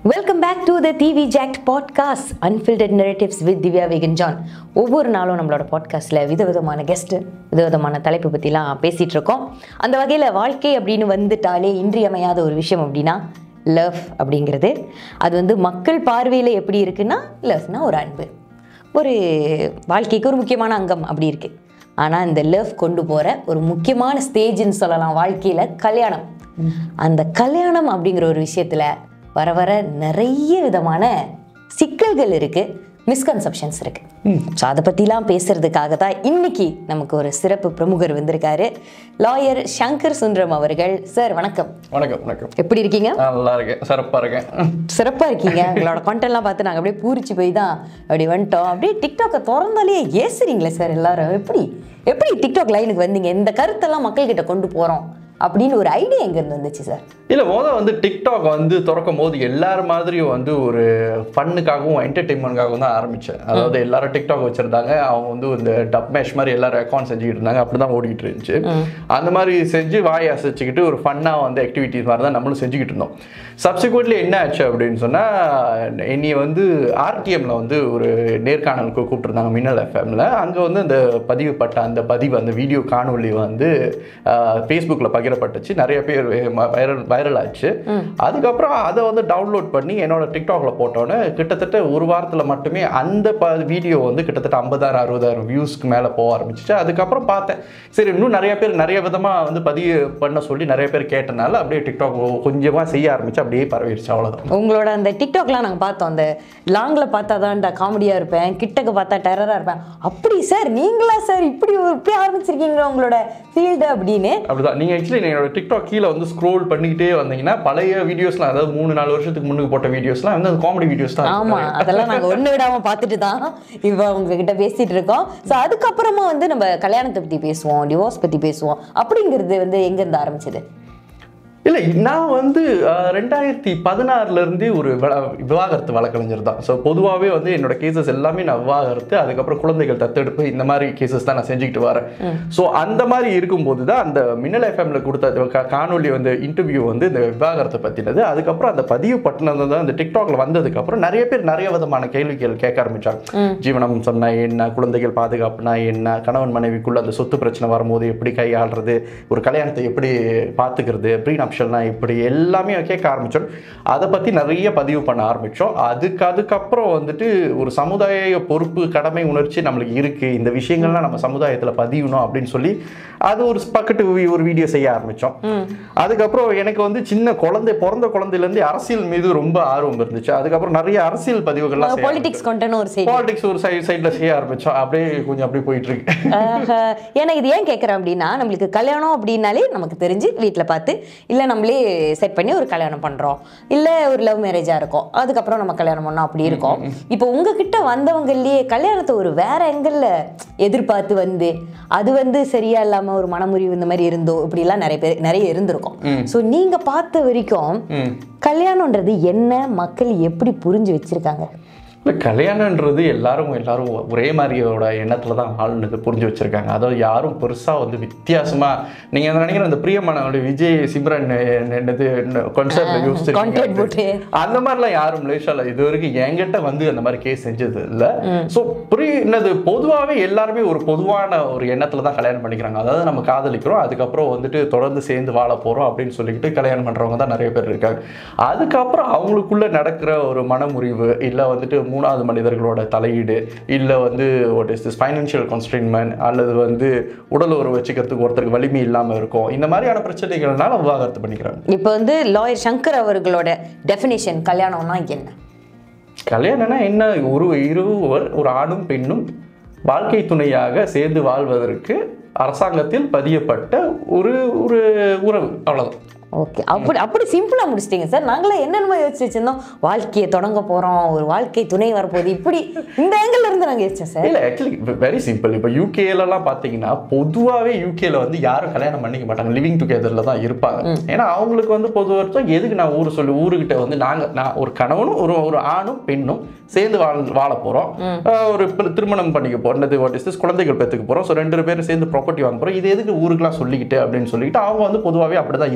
Welcome back to the TV jacked podcast unfiltered narratives with Divya vegan John ஒவ்வொரு நாளும் நம்மளோட பாட்காஸ்ட்டில் விதவிதமான கெஸ்ட்டு விதவிதமான தலைப்பு பற்றிலாம் பேசிகிட்டு இருக்கோம் அந்த வகையில் வாழ்க்கை அப்படின்னு வந்துட்டாலே இன்றியமையாத ஒரு விஷயம் அப்படின்னா லவ் அப்படிங்கிறது அது வந்து மக்கள் பார்வையில் எப்படி இருக்குன்னா லவ்னா ஒரு அன்பு ஒரு வாழ்க்கைக்கு ஒரு முக்கியமான அங்கம் அப்படி இருக்குது ஆனால் இந்த லவ் கொண்டு போகிற ஒரு முக்கியமான ஸ்டேஜ்னு சொல்லலாம் வாழ்க்கையில் கல்யாணம் அந்த கல்யாணம் அப்படிங்கிற ஒரு விஷயத்தில் வர வர நிறைய விதமான சிக்கல்கள் இருக்குது மிஸ்கன்செப்ஷன்ஸ் இருக்குது ஸோ அதை பற்றிலாம் பேசுறதுக்காக தான் இன்னைக்கு நமக்கு ஒரு சிறப்பு பிரமுகர் வந்திருக்காரு லாயர் சங்கர் சுந்தரம் அவர்கள் சார் வணக்கம் வணக்கம் வணக்கம் எப்படி இருக்கீங்க நான் நல்லா இருக்கேன் சிறப்பாக இருக்கேன் சிறப்பாக இருக்கீங்க உங்களோட கண்டென்ட்லாம் பார்த்து நாங்கள் அப்படியே பூரிச்சு போய் தான் அப்படி வந்துட்டோம் அப்படியே டிக்டாக்கை திறந்தாலே ஏசுறீங்களே சார் எல்லாரும் எப்படி எப்படி டிக்டாக் லைனுக்கு வந்தீங்க இந்த கருத்தெல்லாம் மக்கள்கிட்ட கொண்டு போகிறோம் அப்படின்னு ஒரு ஐடியா எங்கேருந்து வந்துச்சு சார் இல்லை மொதல் வந்து டிக்டாக் வந்து திறக்கும் போது எல்லாரும் மாதிரியும் வந்து ஒரு ஃபன்னுக்காகவும் என்டர்டெயின்மெண்ட்காகவும் தான் ஆரம்பித்தேன் அதாவது எல்லாரும் டிக்டாக் வச்சுருந்தாங்க அவங்க வந்து இந்த டப் மேஷ் மாதிரி எல்லாரும் அக்கௌண்ட் செஞ்சுக்கிட்டு இருந்தாங்க அப்படி தான் ஓடிட்டு இருந்துச்சு அந்த மாதிரி செஞ்சு வாய் அசைச்சிக்கிட்டு ஒரு ஃபன்னாக வந்து ஆக்டிவிட்டிஸ் மாதிரி தான் நம்மளும் செஞ்சுக்கிட்டு இருந்தோம் சப்சிக்வெண்ட்லி என்ன ஆச்சு அப்படின்னு சொன்னால் என்னைய வந்து ஆர்டிஎம்ல வந்து ஒரு நேர்காணலுக்கு கூப்பிட்டுருந்தாங்க மின்னல் எஃப்எம்ல அங்கே வந்து அந்த பதிவுப்பட்ட அந்த பதிவு அந்த வீடியோ காணொளி வந்து ஃபேஸ்புக்கில் பகிரப்பட்டுச்சு நிறைய பேர் வைரல் வைரல் ஆச்சு அதுக்கப்புறம் அதை வந்து டவுன்லோட் பண்ணி என்னோட டிக்டாக்ல போட்டோன்னே கிட்டத்தட்ட ஒரு வாரத்தில் மட்டுமே அந்த ப வீடியோ வந்து கிட்டத்தட்ட ஐம்பதாயிரம் அறுபதாயிரம் வியூஸ்க்கு மேலே போக ஆரம்பிச்சிச்சு அதுக்கப்புறம் பார்த்தேன் சரி இன்னும் நிறைய பேர் நிறைய விதமாக வந்து பதிவு பண்ண சொல்லி நிறைய பேர் கேட்டனால அப்படியே டிக்டாக் கொஞ்சமாக செய்ய ஆரம்பிச்சு அப்படியே பரவிடுச்சு அவ்வளோதான் உங்களோட அந்த டிக்டாக்லாம் நாங்கள் பார்த்தோம் அந்த லாங்கில் பார்த்தா தான் காமெடியாக இருப்பேன் கிட்டக்க பார்த்தா டெரராக இருப்பேன் அப்படி சார் நீங்களா சார் இப்படி ஒரு- இப்படி ஆரம்பிச்சிருக்கீங்களா உங்களோட ஃபீல்டு அப்படின்னு அப்படிதான் நீங்கள் ஆக்சுவலி என்னோட டிக்டாக் கீழே வந்து ஸ்க்ரோல் பண்ணிக்கிட்டே வந்தீங்கன்னா பழைய வீடியோஸ்லாம் அதாவது மூணு நாலு வருஷத்துக்கு முன்னுக்கு போட்ட வீடியோஸ்லாம் வந்து அது காமெடி வீடியோஸ் தான் ஆமா அதெல்லாம் நாங்க ஒண்ணு விடாம பார்த்துட்டு தான் இப்போ உங்ககிட்ட பேசிட்டு இருக்கோம் ஸோ அதுக்கப்புறமா வந்து நம்ம கல்யாணத்தை பத்தி பேசுவோம் டிவோர்ஸ் பத்தி பேசுவோம் அப்படிங்கிறது வந்து எங்க இருந்து ஆரம்பிச்சது இல்லை நான் வந்து அஹ், ரெண்டாயிரத்தி பதினாறுல இருந்தே ஒரு விவா- விவாகரத்து வழக்கறிஞர் தான் ஸோ பொதுவாகவே வந்து என்னோட கேசஸ் எல்லாமே நான் விவாகரத்து அதுக்கப்புறம் குழந்தைகள் தத்தெடுப்பு இந்த மாதிரி கேசஸ் தான் நான் செஞ்சுக்கிட்டு வரேன் ஸோ அந்த மாதிரி இருக்கும்போது தான் அந்த மின்னல் எஃப்எம்ல கொடுத்த கா- காணொளி வந்து இன்டர்வியூ வந்து இந்த விவாகரத்தை பற்றினது அதுக்கப்புறம் அந்த பதிவு பட்டினது தான் இந்த டிக்டாக்ல வந்ததுக்கப்புறம் நிறைய பேர் நிறைய விதமான கேள்விகள் கேட்க ஆரம்பிச்சாங்க ஜீவனம் சொன்னா என்ன குழந்தைகள் பாதுகாப்புனா என்ன கணவன் மனைவிக்குள்ள அந்த சொத்து பிரச்சனை வரும்போது எப்படி கையாளுறது ஒரு கல்யாணத்தை எப்படி பார்த்துக்கிறது ப்ரீ நப்ஷல்னா எப்படி எல்லாமே கேட்க ஆரம்பிச்சோம் அதை பற்றி நிறைய பதிவு பண்ண ஆரம்பித்தோம் அதுக்கு அதுக்கப்புறம் வந்துட்டு ஒரு சமுதாய பொறுப்பு கடமை உணர்ச்சி நம்மளுக்கு இருக்குது இந்த விஷயங்கள்லாம் நம்ம சமுதாயத்தில் பதியணும் அப்படின்னு சொல்லி அது ஒரு பக்கத்து வி- ஒரு வீடியோ செய்ய ஆரம்பித்தோம் அதுக்கப்புறம் எனக்கு வந்து சின்ன குழந்தை பிறந்த குழந்தையிலேருந்து அரசியல் மீது ரொம்ப ஆர்வம் இருந்துச்சு அதுக்கப்புறம் நிறைய அரசியல் பதிவுகள்லாம் செய்ய பொலிட்டிக்ஸ் கொண்டன ஒரு செய்தி பாலிடிக்ஸ் ஒரு சைடு சைடில் செய்ய ஆரம்பித்தோம் அப்படியே கொஞ்சம் அப்படியே போயிட்டு இருக்கு ஆஹா. ஏன்னா இது ஏன் கேட்குறேன் அப்படின்னா நம்மளுக்கு கல்யாணம் அப்படின்னாலே நமக்கு தெரிஞ்சு வீட்டில் பார்த்து இல்லை நம்மளே செட் பண்ணி ஒரு கல்யாணம் பண்ணுறோம் இல்லை ஒரு லவ் மேரேஜாக இருக்கும் அதுக்கப்புறம் நம்ம கல்யாணம் பண்ணோம் அப்படி இருக்கும் இப்போ உங்ககிட்ட வந்தவங்களையே கல்யாணத்தை ஒரு வேற எங்கல்ல எதிர்பார்த்து வந்து அது வந்து சரியா இல்லாமல் ஒரு மனமுறிவு இந்த மாதிரி இருந்தோ இப்படிலாம் நிறைய பேர் நிறைய இருந்திருக்கும் ஸோ நீங்கள் பார்த்த வரைக்கும் ம் கல்யாணன்றது என்ன மக்கள் எப்படி புரிஞ்சு வச்சிருக்காங்க இல்லை கல்யாணன்றது எல்லாரும் எல்லாரும் ஒரே மாதிரியோட எண்ணத்தில் தான் ஆளுநது புரிஞ்சு வச்சுருக்காங்க அதாவது யாரும் பெருசாக வந்து வித்தியாசமாக நீங்கள் நினைக்கிற அந்த பிரியமான விஜய் சிம்ரன் என்னது கான்சர்ட்ல content போட்டு. யூஸ் அந்த மாதிரிலாம் யாரும் மலேசியாவில் இது வரைக்கும் என்கிட்ட வந்து அந்த மாதிரி கேஸ் செஞ்சது இல்லை ஸோ புரி என்னது பொதுவாகவே எல்லாருமே ஒரு பொதுவான ஒரு எண்ணத்தில் தான் கல்யாணம் பண்ணிக்கிறாங்க அதாவது நம்ம காதலிக்கிறோம் அதுக்கப்புறம் வந்துட்டு தொடர்ந்து சேர்ந்து வாழ போகிறோம் அப்படின்னு சொல்லிக்கிட்டு கல்யாணம் பண்ணுறவங்க தான் நிறைய பேர் இருக்காங்க அதுக்கப்புறம் அவங்களுக்குள்ள நடக்கிற ஒரு மனமுறிவு இல்லை வந்துட்டு மூணாவது மனிதர்களோட தலையீடு இல்லை வந்து what is this financial constraintment அல்லது வந்து உடல் உறவு வச்சுக்கிறதுக்கு ஒருத்தருக்கு வலிமை இல்லாமல் இருக்கும் இந்த மாதிரியான பிரச்சனைகள்னால விவாகரத்து பண்ணிக்கிறாங்க இப்போ வந்து லாயர் சங்கர் அவர்களோட டெஃபினேஷன் கல்யாணம்னா என்ன கல்யாணம்னா என்ன ஒரு இருவர் ஒரு ஆணும் பெண்ணும் வாழ்க்கை துணையாக சேர்ந்து வாழ்வதற்கு அரசாங்கத்தில் பதியப்பட்ட ஒரு ஒரு உறவு அவ்வளவுதான் ஓகே அப்படி அப்படி சிம்பிளா முடிச்சிட்டீங்க சார் நாங்களே என்னென்னமோ யோசிச்சு வச்சிருந்தோம் வாழ்க்கையை தொடங்க போறோம் ஒரு வாழ்க்கை துணை வரப்போகுது இப்படி இந்த ஆங்கிள் இருந்து நாங்க யோசிச்சோம் சார் இல்ல ஆக்சுவலி வெரி சிம்பிள் இப்போ யூகேலலாம் பார்த்தீங்கன்னா பொதுவாகவே யூகேல வந்து யாரும் கல்யாணம் பண்ணிக்க மாட்டாங்க லிவிங் டுகெதரில் தான் இருப்பாங்க ஏன்னா அவங்களுக்கு வந்து பொது வருஷம் எதுக்கு நான் ஊர் சொல்லி ஊருக்கிட்ட வந்து நாங்கள் நான் ஒரு கணவனும் ஒரு ஒரு ஆணும் பெண்ணும் சேர்ந்து வாழ வாழ போகிறோம் ஒரு பிர- திருமணம் பண்ணிக்க போகிறது வாட் இஸ் திஸ் குழந்தைகள் பெற்றுக்க போகிறோம் ஸோ ரெண்டு பேரும் சேர்ந்து ப்ராப்பர்ட்டி வாங்க போகிறோம் இது எதுக்கு ஊருக்குலாம் சொல்லிக்கிட்டு அப்படின்னு சொல்லிக்கிட்டு அவங்க வந்து பொதுவாகவே அப்படி தான் இருப்பாங்க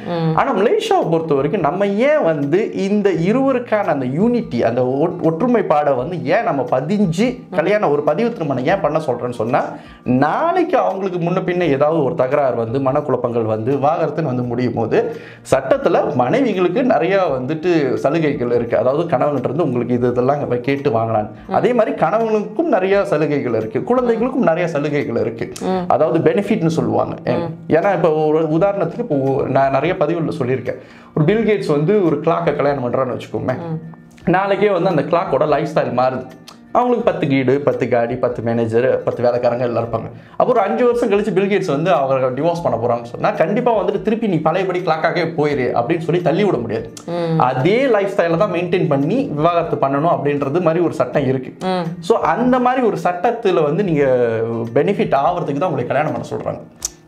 ஆனா மலேசியாவை பொறுத்த வரைக்கும் நம்ம ஏன் வந்து இந்த இருவருக்கான அந்த யூனிட்டி அந்த ஒட்- ஒற்றுமைப்பாடை வந்து ஏன் நம்ம பதிஞ்சு கல்யாணம் ஒரு பதிவு திருமணம் ஏன் பண்ண சொல்றேன்னு சொன்னா நாளைக்கு அவங்களுக்கு முன்ன பின்ன ஏதாவது ஒரு தகராறு வந்து மனக்குழப்பங்கள் வந்து வாகரத்துன்னு வந்து முடியும் போது சட்டத்துல மனைவிகளுக்கு நிறைய வந்துட்டு சலுகைகள் இருக்கு அதாவது கணவன்கிட்ட இருந்து உங்களுக்கு இது இதெல்லாம் இங்க போய் கேட்டு வாங்கலாம் அதே மாதிரி கணவனுக்கும் நிறைய சலுகைகள் இருக்கு குழந்தைகளுக்கும் நிறைய சலுகைகள் இருக்கு அதாவது பெனிஃபிட்னு சொல்லுவாங்க ஏன்னா இப்போ ஒரு உதாரணத்துக்கு இப்போ நான் நிறைய பதிவுல சொல்லியிருக்கேன் ஒரு பில்கேட்ஸ் வந்து ஒரு கிளாக்கை கல்யாணம் பண்றான்னு வச்சுக்கோமே நாளைக்கே வந்து அந்த கிளாக்கோட லைஃப் ஸ்டைல் மாறுது அவங்களுக்கு பத்து வீடு பத்து காடி பத்து மேனேஜர் பத்து வேலைக்காரங்க எல்லாம் இருப்பாங்க அப்போ ஒரு அஞ்சு வருஷம் கழிச்சு பில்கேட்ஸ் வந்து அவங்க டிவோர்ஸ் பண்ண போறாங்கன்னு சொன்னா கண்டிப்பா வந்துட்டு திருப்பி நீ பழையபடி கிளாக்காகவே போயிரு அப்படின்னு சொல்லி தள்ளி விட முடியாது அதே லைஃப் ஸ்டைல தான் மெயின்டைன் பண்ணி விவாகரத்து பண்ணணும் அப்படின்றது மாதிரி ஒரு சட்டம் இருக்கு ஸோ அந்த மாதிரி ஒரு சட்டத்துல வந்து நீங்க பெனிஃபிட் ஆகிறதுக்கு தான் உங்களை கல்யாணம் பண்ண சொல்றாங்க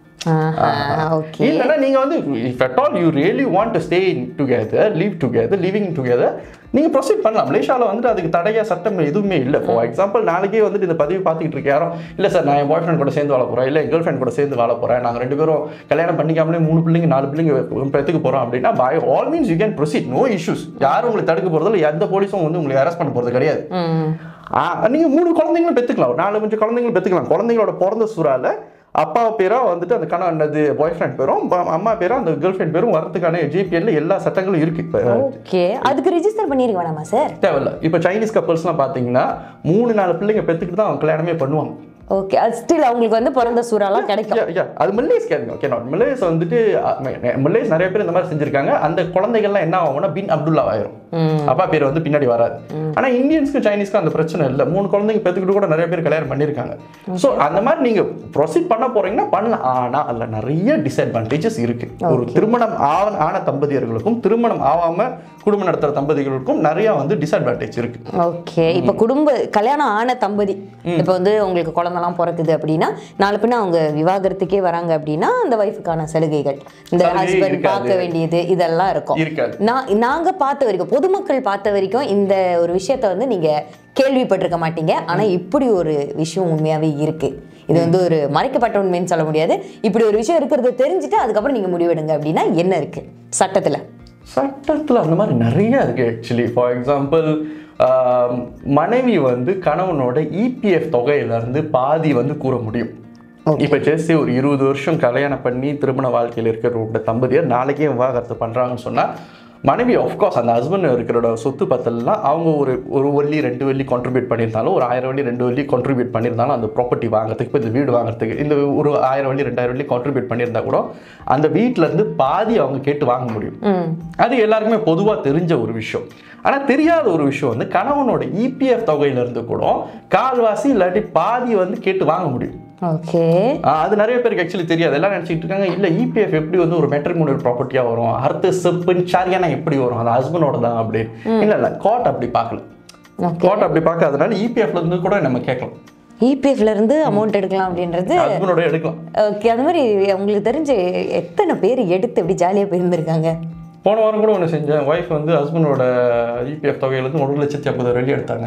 ஓகே இல்லைன்னா நீங்க வந்து if at all you really want to stay together leave together living together நீங்க ப்ரொசீட் பண்ணலாம் மலேசியாவில் வந்துட்டு அதுக்கு தடையா சட்டம் எதுவுமே இல்லை ஃபார் எக்ஸாம்பிள் நாளைக்கே வந்துட்டு இந்த பதிவு பார்த்துக்கிட்டு இருக்க யாரும் இல்லை சார் நான் என் பாய் ஃப்ரெண்ட் கூட சேர்ந்து வாழ போறேன் இல்லை கேர்ள் ஃப்ரெண்ட் கூட சேர்ந்து வாழ போறேன் நாங்கள் ரெண்டு பேரும் கல்யாணம் பண்ணிக்காமலே மூணு பிள்ளைங்க நாலு பிள்ளைங்க பெற்றுக்கு போறோம் அப்படின்னா by all means you can proceed no issues யாரும் உங்களை தடுக்க போறதில்ல எந்த போலீஸும் வந்து உங்களை அரெஸ்ட் பண்ண போறது கிடையாது ஆ, நீங்க மூணு குழந்தைங்களும் பெத்துக்கலாம் ஒரு நாலு அஞ்சு குழந்தைங்களும் பெத்துக்கலாம் குழந்தைங்களோட பிறந்த சூறால அப்பா பேரா வந்துட்டு அந்த கணவன் அது பாய் ஃப்ரெண்ட் பேரும் ப- அம்மா பேரும் அந்த கேர்ள் ஃப்ரெண்ட் பேரும் வரதுக்கான ஜிபிஎல்ல எல்லா சட்டங்களும் இருக்கு இப்போ ஓகே அதுக்கு ரெஜிஸ்டர் பண்ணிருக்க வேணாமா சார் தேவையில்ல இப்போ சைனீஸ் கப்பல்ஸ்லாம் பார்த்தீங்கன்னா மூணு நாலு பிள்ளைங்க பெற்றுக்கிட்டு தான் அவங்க கல்யாணமே பண்ணுவாங்க ஓகே அது ஸ்டில் அவங்களுக்கு வந்து பிறந்த சூறாலாம் கிடைக்கும் Yeah, yeah. அது மல்லேஸ் கேளுங்க ஓகே நாட் மல்லேஸ் வந்துட்டு மல்லேஸ் நிறைய பேர் இந்த மாதிரி செஞ்சிருக்காங்க அந்த குழந்தைகள்லாம் என்ன ஆகும்னா பின் அப்துல்லா ஆயிரும் அப்பா பேர் வந்து பின்னாடி வராது ஆனா இந்தியன்ஸ்க்கு சைனீஸ்க்கு அந்த பிரச்சனை இல்லை மூணு குழந்தைங்க பெற்றுக்கிட்டு கூட நிறைய பேர் கல்யாணம் பண்ணியிருக்காங்க ஸோ அந்த மாதிரி நீங்க ப்ரொசீட் பண்ண போறீங்கன்னா பண்ணலாம் ஆனா அதுல நிறைய டிஸ்அட்வான்டேஜஸ் இருக்கு ஒரு திருமணம் ஆன ஆன தம்பதியர்களுக்கும் திருமணம் ஆகாம குடும்பம் நடத்துற தம்பதிகளுக்கும் நிறைய வந்து டிஸ்அட்வான்டேஜ் இருக்கு ஓகே இப்போ குடும்ப கல்யாணம் ஆன தம்பதி இப்போ வந்து உங்களுக்கு குழந்தைலாம் பிறக்குது அப்படின்னா நாலு பின்ன அவங்க விவாகரத்துக்கே வராங்க அப்படின்னா அந்த ஒய்ஃபுக்கான சலுகைகள் இந்த சலுகை ஹஸ்பண்ட் இருக்காது. பார்க்க வேண்டியது இதெல்லாம் இருக்கும் இருக்காது நான் நாங்க பார்த்த வரைக்கும் பொதுமக்கள் பார்த்த வரைக்கும் இந்த ஒரு விஷயத்த வந்து நீங்க கேள்விப்பட்டிருக்க மாட்டீங்க ஆனா இப்படி ஒரு விஷயம் உண்மையாவே இருக்கு இது வந்து ஒரு மறைக்கப்பட்ட உண்மைன்னு சொல்ல முடியாது இப்படி ஒரு விஷயம் இருக்கிறத தெரிஞ்சுட்டு அதுக்கப்புறம் நீங்க முடிவெடுங்க அப்படின்னா என்ன இருக்கு சட்டத்துல சட்டத்தில் அந்த மாதிரி நிறைய இருக்கு ஆக்சுவலி ஃபார் எக்ஸாம்பிள் மனைவி வந்து கணவனோட இபிஎஃப் தொகையிலேருந்து பாதி வந்து கூற முடியும் இப்போ ஜெஸ்ட் ஒரு இருபது வருஷம் கல்யாணம் பண்ணி திருமண வாழ்க்கையில் இருக்கிற ஒரு தம்பதியர் நாளைக்கே விவாகரத்து பண்ணுறாங்கன்னு சொன்னால் மனைவி ஆஃப்கோர்ஸ் அந்த ஹஸ்பண்ட் இருக்கிறோட சொத்து பத்தல்லாம் அவங்க ஒரு ஒரு வள்ளி ரெண்டு வள்ளி கான்ட்ரிபியூட் பண்ணியிருந்தாலும் ஒரு ஆயிரம் வள்ளி ரெண்டு வள்ளி கான்ட்ரிபியூட் பண்ணியிருந்தாலும் அந்த ப்ராப்பர்ட்டி வாங்குறதுக்கு இப்போ இந்த வீடு வாங்குறதுக்கு இந்த ஒரு ஆயிரம் வள்ளி ரெண்டாயிரம் வள்ளி கான்ட்ரிபியூட் பண்ணியிருந்தா கூட அந்த வீட்ல இருந்து பாதி அவங்க கேட்டு வாங்க முடியும் அது எல்லாருக்குமே பொதுவாக தெரிஞ்ச ஒரு விஷயம் ஆனால் தெரியாத ஒரு விஷயம் வந்து கணவனோட இபிஎஃப் தொகையிலேருந்து கூட கால்வாசி இல்லாட்டி பாதி வந்து கேட்டு வாங்க முடியும் ஓகே ஆஹ் அது நிறைய பேருக்கு ஆக்சுவலி தெரியாது எல்லாம் நினச்சிட்டு இருக்காங்க இல்லை இபிஎஃப் எப்படி வந்து ஒரு மெட்ரிமோனியல் ப்ராப்பர்ட்டியாக வரும் அடுத்த செப்புன்னு சாரியானா எப்படி வரும் அது ஹஸ்பண்டோட தான் அப்படின்னு இல்லை இல்லை கோர்ட் அப்படி பார்க்கல ஓகே கோர்ட் அப்படி பார்க்காதனால இபிஎஃப்ல இருந்து கூட நம்ம கேட்கலாம் இபிஎஃப்ல இருந்து அமௌண்ட் எடுக்கலாம் அப்படின்றது ஹஸ்பண்டோட எடுக்கலாம் ஓகே அந்த மாதிரி உங்களுக்கு தெரிஞ்சு எத்தனை பேர் எடுத்து இப்படி ஜாலியாக போயிருந்திருக்காங்க போன வாரம் கூட ஒன்று செஞ்சேன் ஒய்ஃப் வந்து ஹஸ்பண்டோட இபிஎஃப் தொகையிலேருந்து ஒரு லட்சத்தி ஐம்பது வெளியே எடுத்தாங்க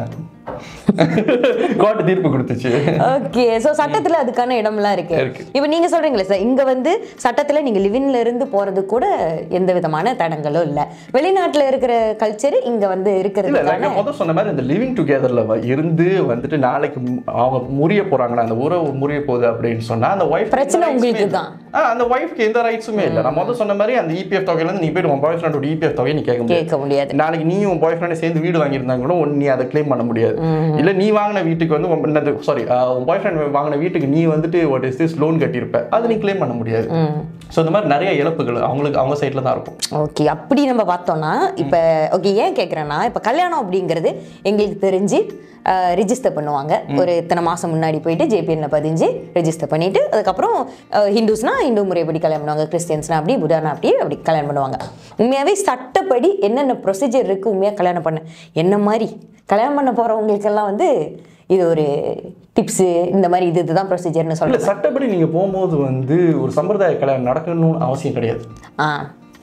கோர்ட் தீர்ப்பு கொடுத்துச்சு ஓகே ஸோ சட்டத்துல அதுக்கான இடம்லாம் இருக்கு இருக்கு. இப்போ நீங்க சொல்றீங்களே சார் இங்க வந்து சட்டத்துல நீங்க லிவின்ல இருந்து போறது கூட எந்த விதமான தடங்களும் இல்ல வெளிநாட்டுல இருக்கிற கல்ச்சர் இங்க வந்து இல்ல இருக்கிறதுக்கான நான் முதல் சொன்ன மாதிரி இந்த லிவிங் டுகெதர்ல இருந்து வந்துட்டு நாளைக்கு மு- அவங்க முறிய போறாங்கன்னா அந்த உறவு முறிய போகுது அப்படின்னு சொன்னா அந்த ஒய்ஃப் பிரச்சனை உங்களுக்கு தான். அந்த ஒய்ஃப்க்கு எந்த ரைட்ஸுமே இல்லை நான் முதல் சொன்ன மாதிரி அந்த இபிஎஃப் தொகையில இருந்து நீ போய் உன் பாய் ஃப்ரெண்டோட இபிஎஃப் தொகையை நீ கேட்க முடியாது கேட்க முடியாது நாளைக்கு நீ உன் பாய் ஃப்ரெண்ட் சேர்ந்து வீடு வாங்கியிருந்தாங்க கூட உன் நீ அதை க்ளைம் பண்ண முடியாது இல்ல நீ வாங்கின வீட்டுக்கு வந்து சாரி உன் பாய் ஃப்ரெண்ட் வாங்கின வீட்டுக்கு நீ வந்துட்டு வாட் இஸ் திஸ் லோன் கட்டியிருப்ப அதை நீ க்ளைம் பண்ண முடியாது ஸோ இந்த மாதிரி நிறைய இழப்புகள் அவங்களுக்கு அவங்க சைடில் தான் இருக்கும் ஓகே அப்படி நம்ம பார்த்தோம்னா இப்போ ஓகே ஏன் கேட்குறேன்னா இப்போ கல்யாணம் அப்படிங்கிறது எங்களுக்கு தெரிஞ்சு ரிஜிஸ்டர் பண்ணுவாங்க ஒரு இத்தனை மாதம் முன்னாடி போயிட்டு ஜேபிஎன்ல பதிஞ்சு ரெஜிஸ்டர் பண்ணிட்டு அதுக்கப்புறம் அஹ், ஹிந்துஸ்னா இந்து முறைப்படி கல்யாணம் பண்ணுவாங்க கிறிஸ்டியன்ஸ்னா அப்படி புதானா அப்படி அப்படி கல்யாணம் பண்ணுவாங்க உண்மையாகவே சட்டப்படி என்னென்ன ப்ரொசீஜர் இருக்குது உண்மையாக கல்யாணம் பண்ண என்ன மாதிரி கல்யாணம் பண்ண போகிறவங்களுக்கெல்லாம் வந்து இது ஒரு டிப்ஸு இந்த மாதிரி இது இதுதான் ப்ரொசீஜர்னு இல்ல சொல்கிறேன் சட்டப்படி நீங்க போகும்போது வந்து ஒரு சம்பிரதாய கல்யாணம் நடக்கணும்னு அவசியம் கிடையாது ஆ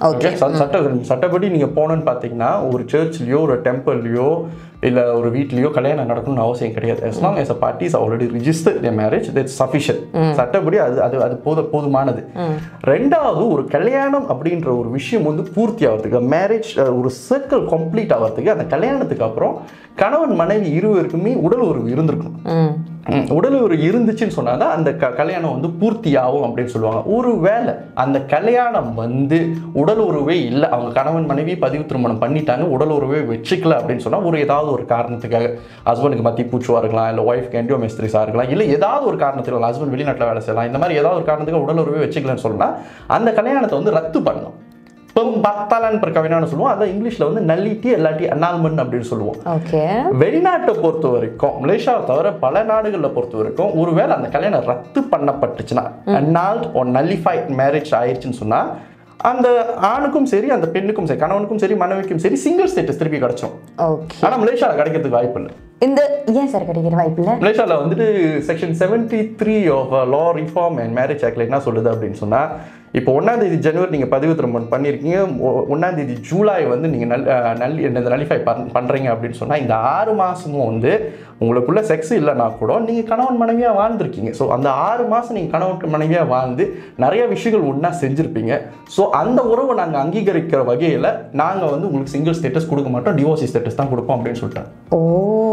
Okay. Okay, ச- சட்ட சட்டப்படி நீங்க போனோன்னு பார்த்தீங்கன்னா ஒரு சர்ச்லயோ ஒரு டெம்பிள்லயோ இல்ல ஒரு வீட்லயோ கல்யாணம் நடக்கணும்னு அவசியம் கிடையாது as long as a party is already registered their marriage that's sufficient சட்டப்படி அது அது அது போத போதுமானது ரெண்டாவது ஒரு கல்யாணம் அப்படின்ற ஒரு விஷயம் வந்து பூர்த்தி ஆகிறதுக்கு மேரேஜ் ஒரு சர்க்கிள் கம்ப்ளீட் ஆகிறதுக்கு அந்த கல்யாணத்துக்கு அப்புறம் கணவன் மனைவி இருவருக்குமே உடல் உறவு இருந்திருக்கும் ம் ம், உடல் உறவு இருந்துச்சுன்னு சொன்னா தான் அந்த க கல்யாணம் வந்து பூர்த்தி ஆகும் அப்படின்னு சொல்லுவாங்க ஒருவேளை அந்த கல்யாணம் வந்து உடல் உறவே இல்லை அவங்க கணவன் மனைவி பதிவு திருமணம் பண்ணிட்டாங்க உடல் உறவே வச்சுக்கல அப்படின்னு சொன்னா ஒரு ஏதாவது ஒரு காரணத்துக்காக ஹஸ்பண்டுக்கு மத்தி பூச்சுவா இருக்கலாம் இல்லை ஒய்ஃப்க்கு என்டியோ மெஸ்திரிஸாக இருக்கலாம் இல்லை ஏதாவது ஒரு காரணத்துக்கு ஹஸ்பண்ட் வெளிநாட்டில் வேலை செய்யலாம் இந்த மாதிரி ஏதாவது ஒரு காரணத்துக்கு உடல் உறவே வச்சுக்கலன்னு சொன்னா அந்த கல்யாணத்தை வந்து ரத்து பண்ணணும் இப்போ பத்தாலன் பிரகவினான்னு சொல்லுவோம் அதான் இங்கிலீஷ்ல வந்து நல்லிட்டி இல்லாட்டி அன்னால்மெண்ட் அப்படின்னு சொல்லுவோம் ஓகே வெளிநாட்டை பொறுத்த வரைக்கும் மலேசியாவை தவிர பல நாடுகளில் பொறுத்த வரைக்கும் ஒருவேளை அந்த கல்யாணம் ரத்து பண்ணப்பட்டுச்சுன்னா அன்னால்ட் or nullified மேரேஜ் ஆயிடுச்சுன்னு சொன்னா அந்த ஆணுக்கும் சரி அந்த பெண்ணுக்கும் சரி கணவனுக்கும் சரி மனைவிக்கும் சரி சிங்கிள் ஸ்டேட்டஸ் திருப்பி கிடைச்சிடும் ஓகே ஆனா மலேசியாவில் கிடைக்கிறதுக்கு வாய்ப்பு இல்லை இந்த ஏன் சார் கிடைக்கிற வாய்ப்பு இல்லை மலேசியாவில் வந்துட்டு section seventy three of law reform and marriage ஆக்டில் என்ன சொல்லுது அப்படின்னு சொன்னா இப்போ ஒன்றாம் தேதி ஜனவரி நீங்கள் பதிவு திருமணம் பண்ணியிருக்கீங்க ஒ- ஒண்ணாம் தேதி ஜூலை வந்து நீங்கள் நல் அஹ், நல் இந்த நலிஃபை பண் பண்ணுறீங்க அப்படின்னு சொன்னால் இந்த ஆறு மாதமும் வந்து உங்களுக்குள்ள செக்ஸ் இல்லைனா கூட நீங்கள் கணவன் மனைவியாக வாழ்ந்திருக்கீங்க ஸோ அந்த ஆறு மாதம் நீங்கள் கணவன் மனைவியாக வாழ்ந்து நிறைய விஷயங்கள் ஒன்றா செஞ்சுருப்பீங்க ஸோ அந்த உறவை நாங்கள் அங்கீகரிக்கிற வகையில் நாங்கள் வந்து உங்களுக்கு சிங்கிள் ஸ்டேட்டஸ் கொடுக்க மாட்டோம் டிவோர்சி ஸ்டேட்டஸ் தான் கொடுப்போம் அப்படின்னு சொல்லிட்டாங்க ஓ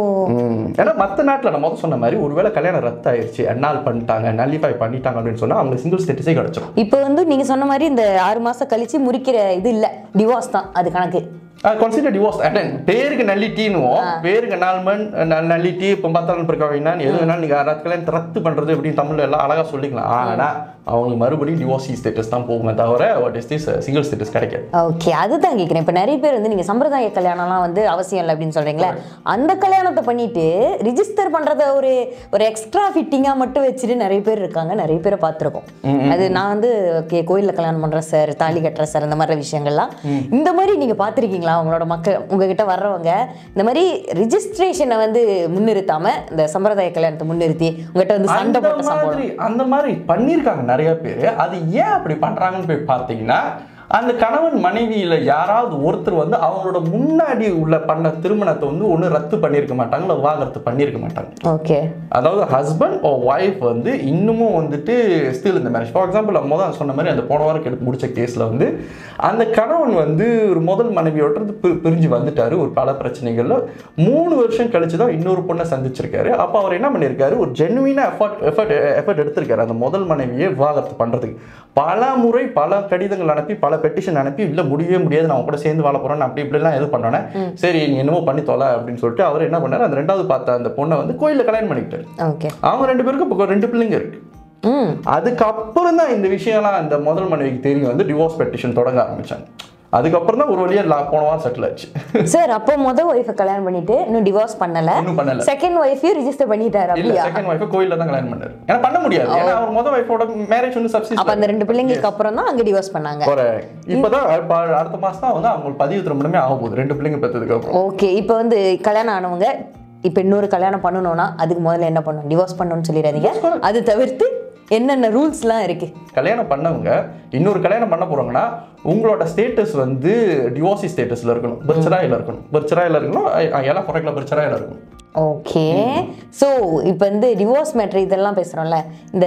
ம். ஏன்னா மற்ற நாட்டில் நான் முதல் சொன்ன மாதிரி ஒருவேளை கல்யாணம் ரத்து ஆயிடுச்சு அன்னால் பண்ணிட்டாங்க நல்லிஃபை பண்ணிட்டாங்க அப்படின்னு சொன்னா அவங்க சிங்கிள் ஸ்டேட்டஸே கிடைச்சிடும் இப்போ வந்து நீங்க சொன்ன மாதிரி இந்த ஆறு மாசம் கழிச்சு முறிக்கிற இது இல்ல டிவோர்ஸ் தான் அது கணக்கு கன்சிடர் டிவோர்ஸ் அட்டன் பேருக்கு நல்லிட்டின்னுவோம் பேருக்கு நால்மன் நல்லிட்டி இப்போ பார்த்தாலும் இருக்காங்கன்னா எது வேணாலும் நீங்கள் ரத்து கல்யாணத்தை ரத்து பண்ணுறது அப்படின்னு தமிழ்ல எல்லாம் அழகா சொல்லிக்கலாம் ஆனா அவங்களுக்கு மறுபடியும் டிவோர்சி ஸ்டேட்டஸ் தான் போகுமே தவிர what is this single status கிடைக்காது ஓகே அதுதான் கேட்குறேன் இப்போ நிறைய பேர் வந்து நீங்க சம்பிரதாய கல்யாணம்லாம் வந்து அவசியம் இல்லை அப்படின்னு சொல்றீங்களே அந்த கல்யாணத்தை பண்ணிட்டு ரிஜிஸ்டர் பண்றத ஒரு ஒரு எக்ஸ்ட்ரா ஃபிட்டிங்கா மட்டும் வச்சுட்டு நிறைய பேர் இருக்காங்க நிறைய பேரை பார்த்துருக்கோம் அது நான் வந்து ஓகே கோயில்ல கல்யாணம் பண்றேன் சார் தாலி கட்டுறேன் சார் இந்த மாதிரி விஷயங்கள்லாம் இந்த மாதிரி நீங்க பார்த்துருக்கீங்களா உங்களோட மக்கள் உங்ககிட்ட வர்றவங்க இந்த மாதிரி ரிஜிஸ்ட்ரேஷனை வந்து முன்னிறுத்தாம இந்த சம்பிரதாய கல்யாணத்தை முன்னிறுத்தி உங்ககிட்ட வந்து சண்டை அந்த போட்ட சம்பவம் மாதிரி அந்த மாதிரி பண்ணியிருக்காங்க நிறைய பேர் அது ஏன் அப்படி பண்றாங்கன்னு போய் பார்த்தீங்கன்னா அந்த கணவன் மனைவியில யாராவது ஒருத்தர் வந்து அவங்களோட முன்னாடி உள்ள பண்ண திருமணத்தை வந்து ஒண்ணு ரத்து பண்ணியிருக்க மாட்டாங்க இல்லை விவாகரத்து பண்ணியிருக்க மாட்டாங்க ஓகே அதாவது ஹஸ்பண்ட் ஓ ஒய்ஃப் வந்து இன்னமும் வந்துட்டு ஸ்டில் இந்த மேரேஜ் ஃபார் எக்ஸாம்பிள் முதல் சொன்ன மாதிரி அந்த போன வாரம் எடுத்து முடிச்ச கேஸில் வந்து அந்த கணவன் வந்து ஒரு முதல் மனைவியோட பி- பிரிஞ்சு வந்துட்டாரு ஒரு பல பிரச்சனைகள்ல மூணு வருஷம் கழிச்சு தான் இன்னொரு பொண்ணை சந்திச்சிருக்காரு அப்போ அவர் என்ன பண்ணியிருக்காரு ஒரு ஜென்வினாக எஃபர்ட் எஃபர்ட் எஃபர்ட் எடுத்திருக்காரு அந்த முதல் மனைவியை விவாகரத்து பண்ணுறதுக்கு பல முறை பல கடிதங்கள் அனுப்பி பல பெட்டிஷன் அனுப்பி இல்லை முடியவே முடியாது நான் உன் கூட சேர்ந்து வாழ போறேன் நான் அப்படி இப்படிலாம் எது பண்ணோன்னே சரி நீ என்னமோ பண்ணி தொலை அப்படின்னு சொல்லிட்டு அவர் என்ன பண்ணாரு அந்த ரெண்டாவது பார்த்த அந்த பொண்ணை வந்து கோயிலில் கல்யாணம் பண்ணிக்கிட்டாரு ஓகே அவங்க ரெண்டு பேருக்கும் இப்போ ரெண்டு பிள்ளைங்க இருக்கு ம் அதுக்கப்புறம் தான் இந்த விஷயம்லாம் இந்த முதல் மனைவிக்கு தெரியும் வந்து டிவோர்ஸ் பெட்டிஷன் தொடங்க ஆரம்பிச்சாங்க அதுக்கப்புறம் தான் ஒரு வழியா லா- போன வாரம் செட்டில் ஆச்சு சார் அப்போ முத ஒய்ஃபை கல்யாணம் பண்ணிட்டு இன்னும் டிவோர்ஸ் பண்ணல இன்னும் பண்ணல செகண்ட் ஒய்ஃபையும் ரிஜிஸ்டர் பண்ணிட்டாரு இல்ல அப்படியா செகண்ட் ஒய்ஃபை கோயில்ல தான் கல்யாணம் பண்ணாரு ஏன்னா பண்ண முடியாது ஏன்னா அவர் முதல் ஒய்ஃபோட மேரேஜ் வந்து சப்சிஸ் அப்ப அந்த ரெண்டு பிள்ளைங்களுக்கு அப்புறம் தான் அங்க டிவோர்ஸ் பண்ணாங்க இப்பதான் இப்ப அடுத்த மாசம் தான் வந்து அவங்களுக்கு பதிவு திருமணமே ஆக போகுது ரெண்டு பிள்ளைங்க பெற்றதுக்கு அப்புறம் ஓகே இப்போ வந்து கல்யாணம் ஆனவங்க இப்போ இன்னொரு கல்யாணம் பண்ணணும்னா அதுக்கு முதல்ல என்ன பண்ணணும் டிவோர்ஸ் பண்ணணும்னு சொல்லிடாதீங்க அது தவிர்த்து என்னென்ன ரூல்ஸ்லாம் இருக்கு கல்யாணம் பண்ணவங்க இன்னொரு கல்யாணம் பண்ண போறாங்கன்னா உங்களோட ஸ்டேட்டஸ் வந்து டிவோர்சி ஸ்டேட்டஸ்ல இருக்கணும் பிர்ச்சராயில் இருக்கணும் பிர்ச்சராயில் இருக்கணும் அஹ் எல்லாம் குறைக்கல பிர்ச்சராயில் இருக்கணும் ஓகே ஸோ இப்போ வந்து டிவோர்ஸ் மேட்ரு இதெல்லாம் பேசுகிறோம்ல இந்த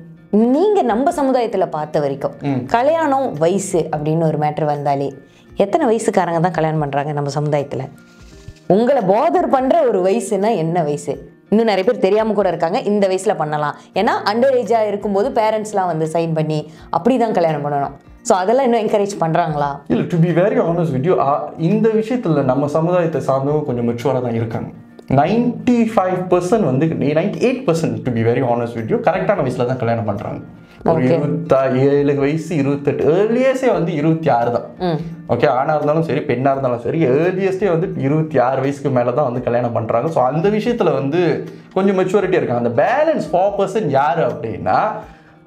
நீங்க நம்ம சமுதாயத்துல பார்த்த வரைக்கும் கல்யாணம் வயசு அப்படின்னு ஒரு மேட்ரு வந்தாலே எத்தனை வயசுக்காரங்க தான் கல்யாணம் பண்றாங்க நம்ம சமுதாயத்துல உங்களை போதர் பண்ற ஒரு வயசுனா என்ன வயசு இன்னும் நிறைய பேர் தெரியாம கூட இருக்காங்க இந்த வயசுல பண்ணலாம் ஏன்னா அண்டர் ஏஜா இருக்கும்போது பேரண்ட்ஸ்லாம் வந்து சைன் பண்ணி அப்படி தான் கல்யாணம் பண்ணணும் ஸோ அதெல்லாம் இன்னும் என்கரேஜ் பண்றாங்களா இல்லை to be very honest with you இந்த விஷயத்தில் நம்ம சமுதாயத்தை சார்ந்தவங்க கொஞ்சம் மெச்சுவராக தான் இருக்காங்க நைன்டி ஃபைவ் பர்சன்ட் வந்து ninety eight percent to be very honest with you கரெக்டான வயசில் தான் கல்யாணம் பண்ணுறாங்க ஒரு Okay. இருபத்தா ஏழு வயசு இருபத்தெட்டு ஏர்லியஸ்டே வந்து இருபத்தி ஆறு தான் ஓகே ஆணாக இருந்தாலும் சரி பெண்ணாக இருந்தாலும் சரி ஏர்லியஸ்டே வந்து இருபத்தி ஆறு வயசுக்கு மேலே தான் வந்து கல்யாணம் பண்ணுறாங்க ஸோ அந்த விஷயத்தில் வந்து கொஞ்சம் மெச்சூரிட்டி இருக்காங்க அந்த பேலன்ஸ் ஃபோர் பர்சன்ட் யார் அப்படின்னா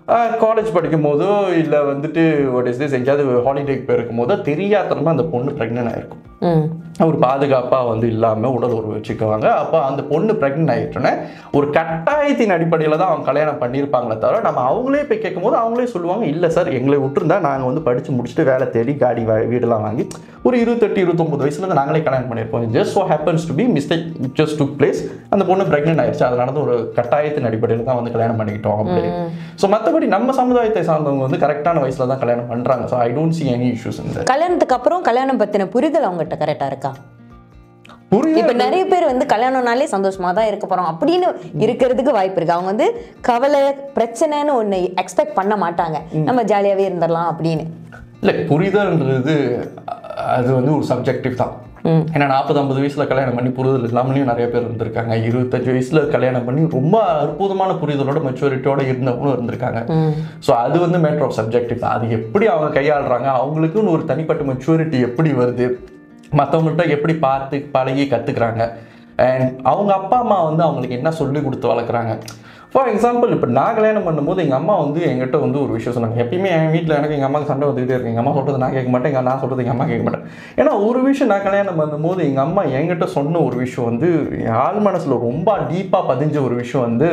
காலேஜ் படிக்கும் போதோ இல்லை வந்துட்டு ஒரு இஸ் எங்கேயாவது ஹாலிடேக்கு போயிருக்கும் போதோ தெரியாதனமா அந்த பொண்ணு ப்ரெக்னென்ட் ஆயிருக்கும் ம் ஒரு பாதுகாப்பாக வந்து இல்லாமல் உடல் உறவு வச்சுக்குவாங்க அப்போ அந்த பொண்ணு ப்ரெக்னென்ட் ஆகிட்டோன்னே ஒரு கட்டாயத்தின் அடிப்படையில் தான் அவங்க கல்யாணம் பண்ணியிருப்பாங்களே தவிர நம்ம அவங்களே போய் கேட்கும்போது அவங்களே சொல்லுவாங்க இல்லை சார் எங்களை விட்டுருந்தா நாங்கள் வந்து படித்து முடிச்சுட்டு வேலை தேடி காடி வா- வீடெல்லாம் வாங்கி ஒரு இருபத்தெட்டு இருபத்தொம்பது வயசுல இருந்து நாங்களே கல்யாணம் பண்ணியிருப்போம் just so happens to be mistake just to place அந்த பொண்ணு ப்ரெக்னென்ட் ஆயிடுச்சு அது நடந்து ஒரு கட்டாயத்தின் அடிப்படையில் தான் வந்து கல்யாணம் பண்ணிக்கிட்டோம் அப்படி ஸோ மற்றபடி நம்ம சமுதாயத்தை சார்ந்தவங்க வந்து கரெக்டான வயசில் தான் கல்யாணம் பண்ணுறாங்க so I don't see any issues இந்த கல்யாணத்துக்கு அப்புறம் கல்யாணம் பத்தின புரிதல் அவங்ககிட்ட கரெக்டா இருக்கா புரியுது இப்ப நிறைய பேர் வந்து கல்யாணம்னாலே சந்தோஷமா தான் இருக்க போறோம் அப்படின்னு இருக்கிறதுக்கு வாய்ப்பு இருக்கு அவங்க வந்து கவலை பிரச்சனைன்னு ஒண்ணு எக்ஸ்பெக்ட் பண்ண மாட்டாங்க நம்ம ஜாலியாவே இருந்துடலாம் அப்படின்னு இல்லை புரிதல்ன்றது அ- அது வந்து ஒரு சப்ஜெக்டிவ் தான் ஏன்னா நாற்பது ஐம்பது வயசுல கல்யாணம் பண்ணி புரிதல் இல்லாமலேயும் நிறைய பேர் இருந்திருக்காங்க இருபத்தஞ்சு வயசுல கல்யாணம் பண்ணி ரொம்ப அற்புதமான புரிதலோட மெச்சூரிட்டியோட இருந்தவங்களும் இருந்திருக்காங்க ஸோ அது வந்து மேட்டர் ஆஃப் சப்ஜெக்டிவ் தான் அது எப்படி அவங்க கையாளுறாங்க அவங்களுக்குன்னு ஒரு தனிப்பட்ட மெச்சூரிட்டி எப்படி வருது மற்றவங்கள்ட்ட எப்படி பார்த்து பழகி கற்றுக்குறாங்க அண்ட் அவங்க அப்பா அம்மா வந்து அவங்களுக்கு என்ன சொல்லி கொடுத்து வளர்க்குறாங்க ஃபார் எக்ஸாம்பிள் இப்போ நான் கல்யாணம் பண்ணும்போது எங்கள் அம்மா வந்து என்கிட்ட வந்து ஒரு விஷயம் சொன்னாங்க எப்பயுமே என் வீட்டில் எனக்கு எங்கள் அம்மாவுக்கு சண்டை வந்துகிட்டே இருக்கு எங்கள் அம்மா சொல்கிறது நான் கேட்க மாட்டேன் எங்கள் நான் சொல்கிறது எங்கள் அம்மா கேட்க மாட்டேன் ஏன்னா ஒரு விஷயம் நான் கல்யாணம் பண்ணும்போது எங்கள் அம்மா என்கிட்ட சொன்ன ஒரு விஷயம் வந்து என் ஆள் மனசில் ரொம்ப டீப்பாக பதிஞ்ச ஒரு விஷயம் வந்து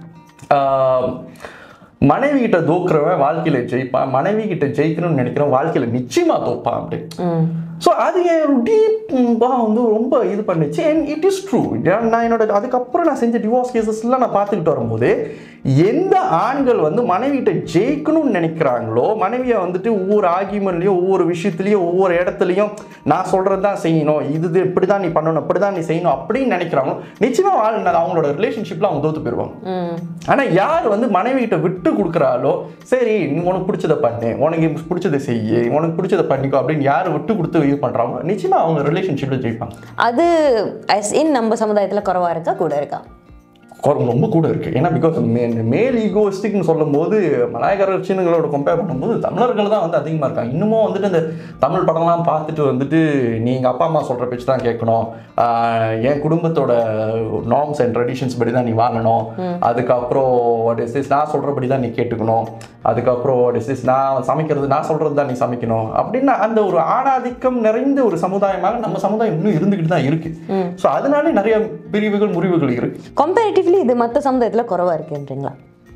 ஆஹ், மனைவி கிட்ட தோக்குறவன் வாழ்க்கையில ஜெயிப்பான் மனைவி கிட்ட ஜெயிக்கணும்னு நினைக்கிறவன் வாழ்க்கையில நிச்சயமா தோப்பான் அப்படி ஸோ அது என் டீப்பாக வந்து ரொம்ப இது பண்ணுச்சு அண்ட் இட் இஸ் ட்ரூ நான் என்னோட அதுக்கப்புறம் நான் செஞ்ச டிவோர்ஸ் கேசஸ்லாம் நான் பார்த்துக்கிட்டு வரும்போது எந்த ஆண்கள் வந்து மனைவிகிட்ட ஜெயிக்கணும்னு நினைக்கிறாங்களோ மனைவியை வந்துட்டு ஒவ்வொரு ஆர்கியூமெண்ட்லையும் ஒவ்வொரு விஷயத்துலையும் ஒவ்வொரு இடத்துலையும் நான் சொல்கிறது தான் செய்யணும் இது இது இப்படி தான் நீ பண்ணணும் இப்படி தான் நீ செய்யணும் அப்படின்னு நினைக்கிறாங்களோ நிச்சயமாக வாழ் அவங்களோட ரிலேஷன்ஷிப்பில் அவங்க தோத்து போயிடுவாங்க ஆனால் யார் வந்து மனைவி கிட்ட விட்டு கொடுக்குறாளோ சரி நீ உனக்கு பிடிச்சதை பண்ணு உனக்கு பிடிச்சதை செய்யு உனக்கு பிடிச்சதை பண்ணிக்கோ அப்படின்னு யார் விட்டு கொடுத்து இது பண்ணுறாங்களோ நிச்சயமாக அவங்க ரிலேஷன்ஷிப்பில் ஜெயிப்பாங்க அது as in நம்ம சமுதாயத்துல குறைவா இருக்கா கூட இருக்கா குறை ரொம்ப கூட இருக்கு ஏன்னா பிகாஸ் மேல் ஈகோஸ்டிக்னு சொல்லும்போது மலாயக்காரர் சீனங்களோட கம்பேர் பண்ணும்போது தமிழர்கள் தான் வந்து அதிகமாக இருக்காங்க இன்னமும் வந்துட்டு இந்த தமிழ் படம்லாம் பார்த்துட்டு வந்துட்டு நீ எங்கள் அப்பா அம்மா சொல்கிற பேச்சு தான் கேட்கணும் ஆஹ் என் குடும்பத்தோட நார்ம்ஸ் அண்ட் ட்ரெடிஷன்ஸ் படி தான் நீ வாழணும் அதுக்கப்புறம் what is this நான் சொல்கிறபடி தான் நீ கேட்டுக்கணும் அதுக்கப்புறம் what is this நான் சமைக்கிறது நான் சொல்கிறது தான் நீ சமைக்கணும் அப்படின்னு அந்த ஒரு ஆணாதிக்கம் நிறைந்த ஒரு சமுதாயமாக நம்ம சமுதாயம் இன்னும் இருந்துக்கிட்டு தான் இருக்கு ஸோ அதனாலே நிறைய பிரிவுகள் முறிவுகள் இருக்கு கம்பேரிட்டிவ்லி இது மத்த சமுதாயத்துல குறைவா இருக்குன்றீங்களா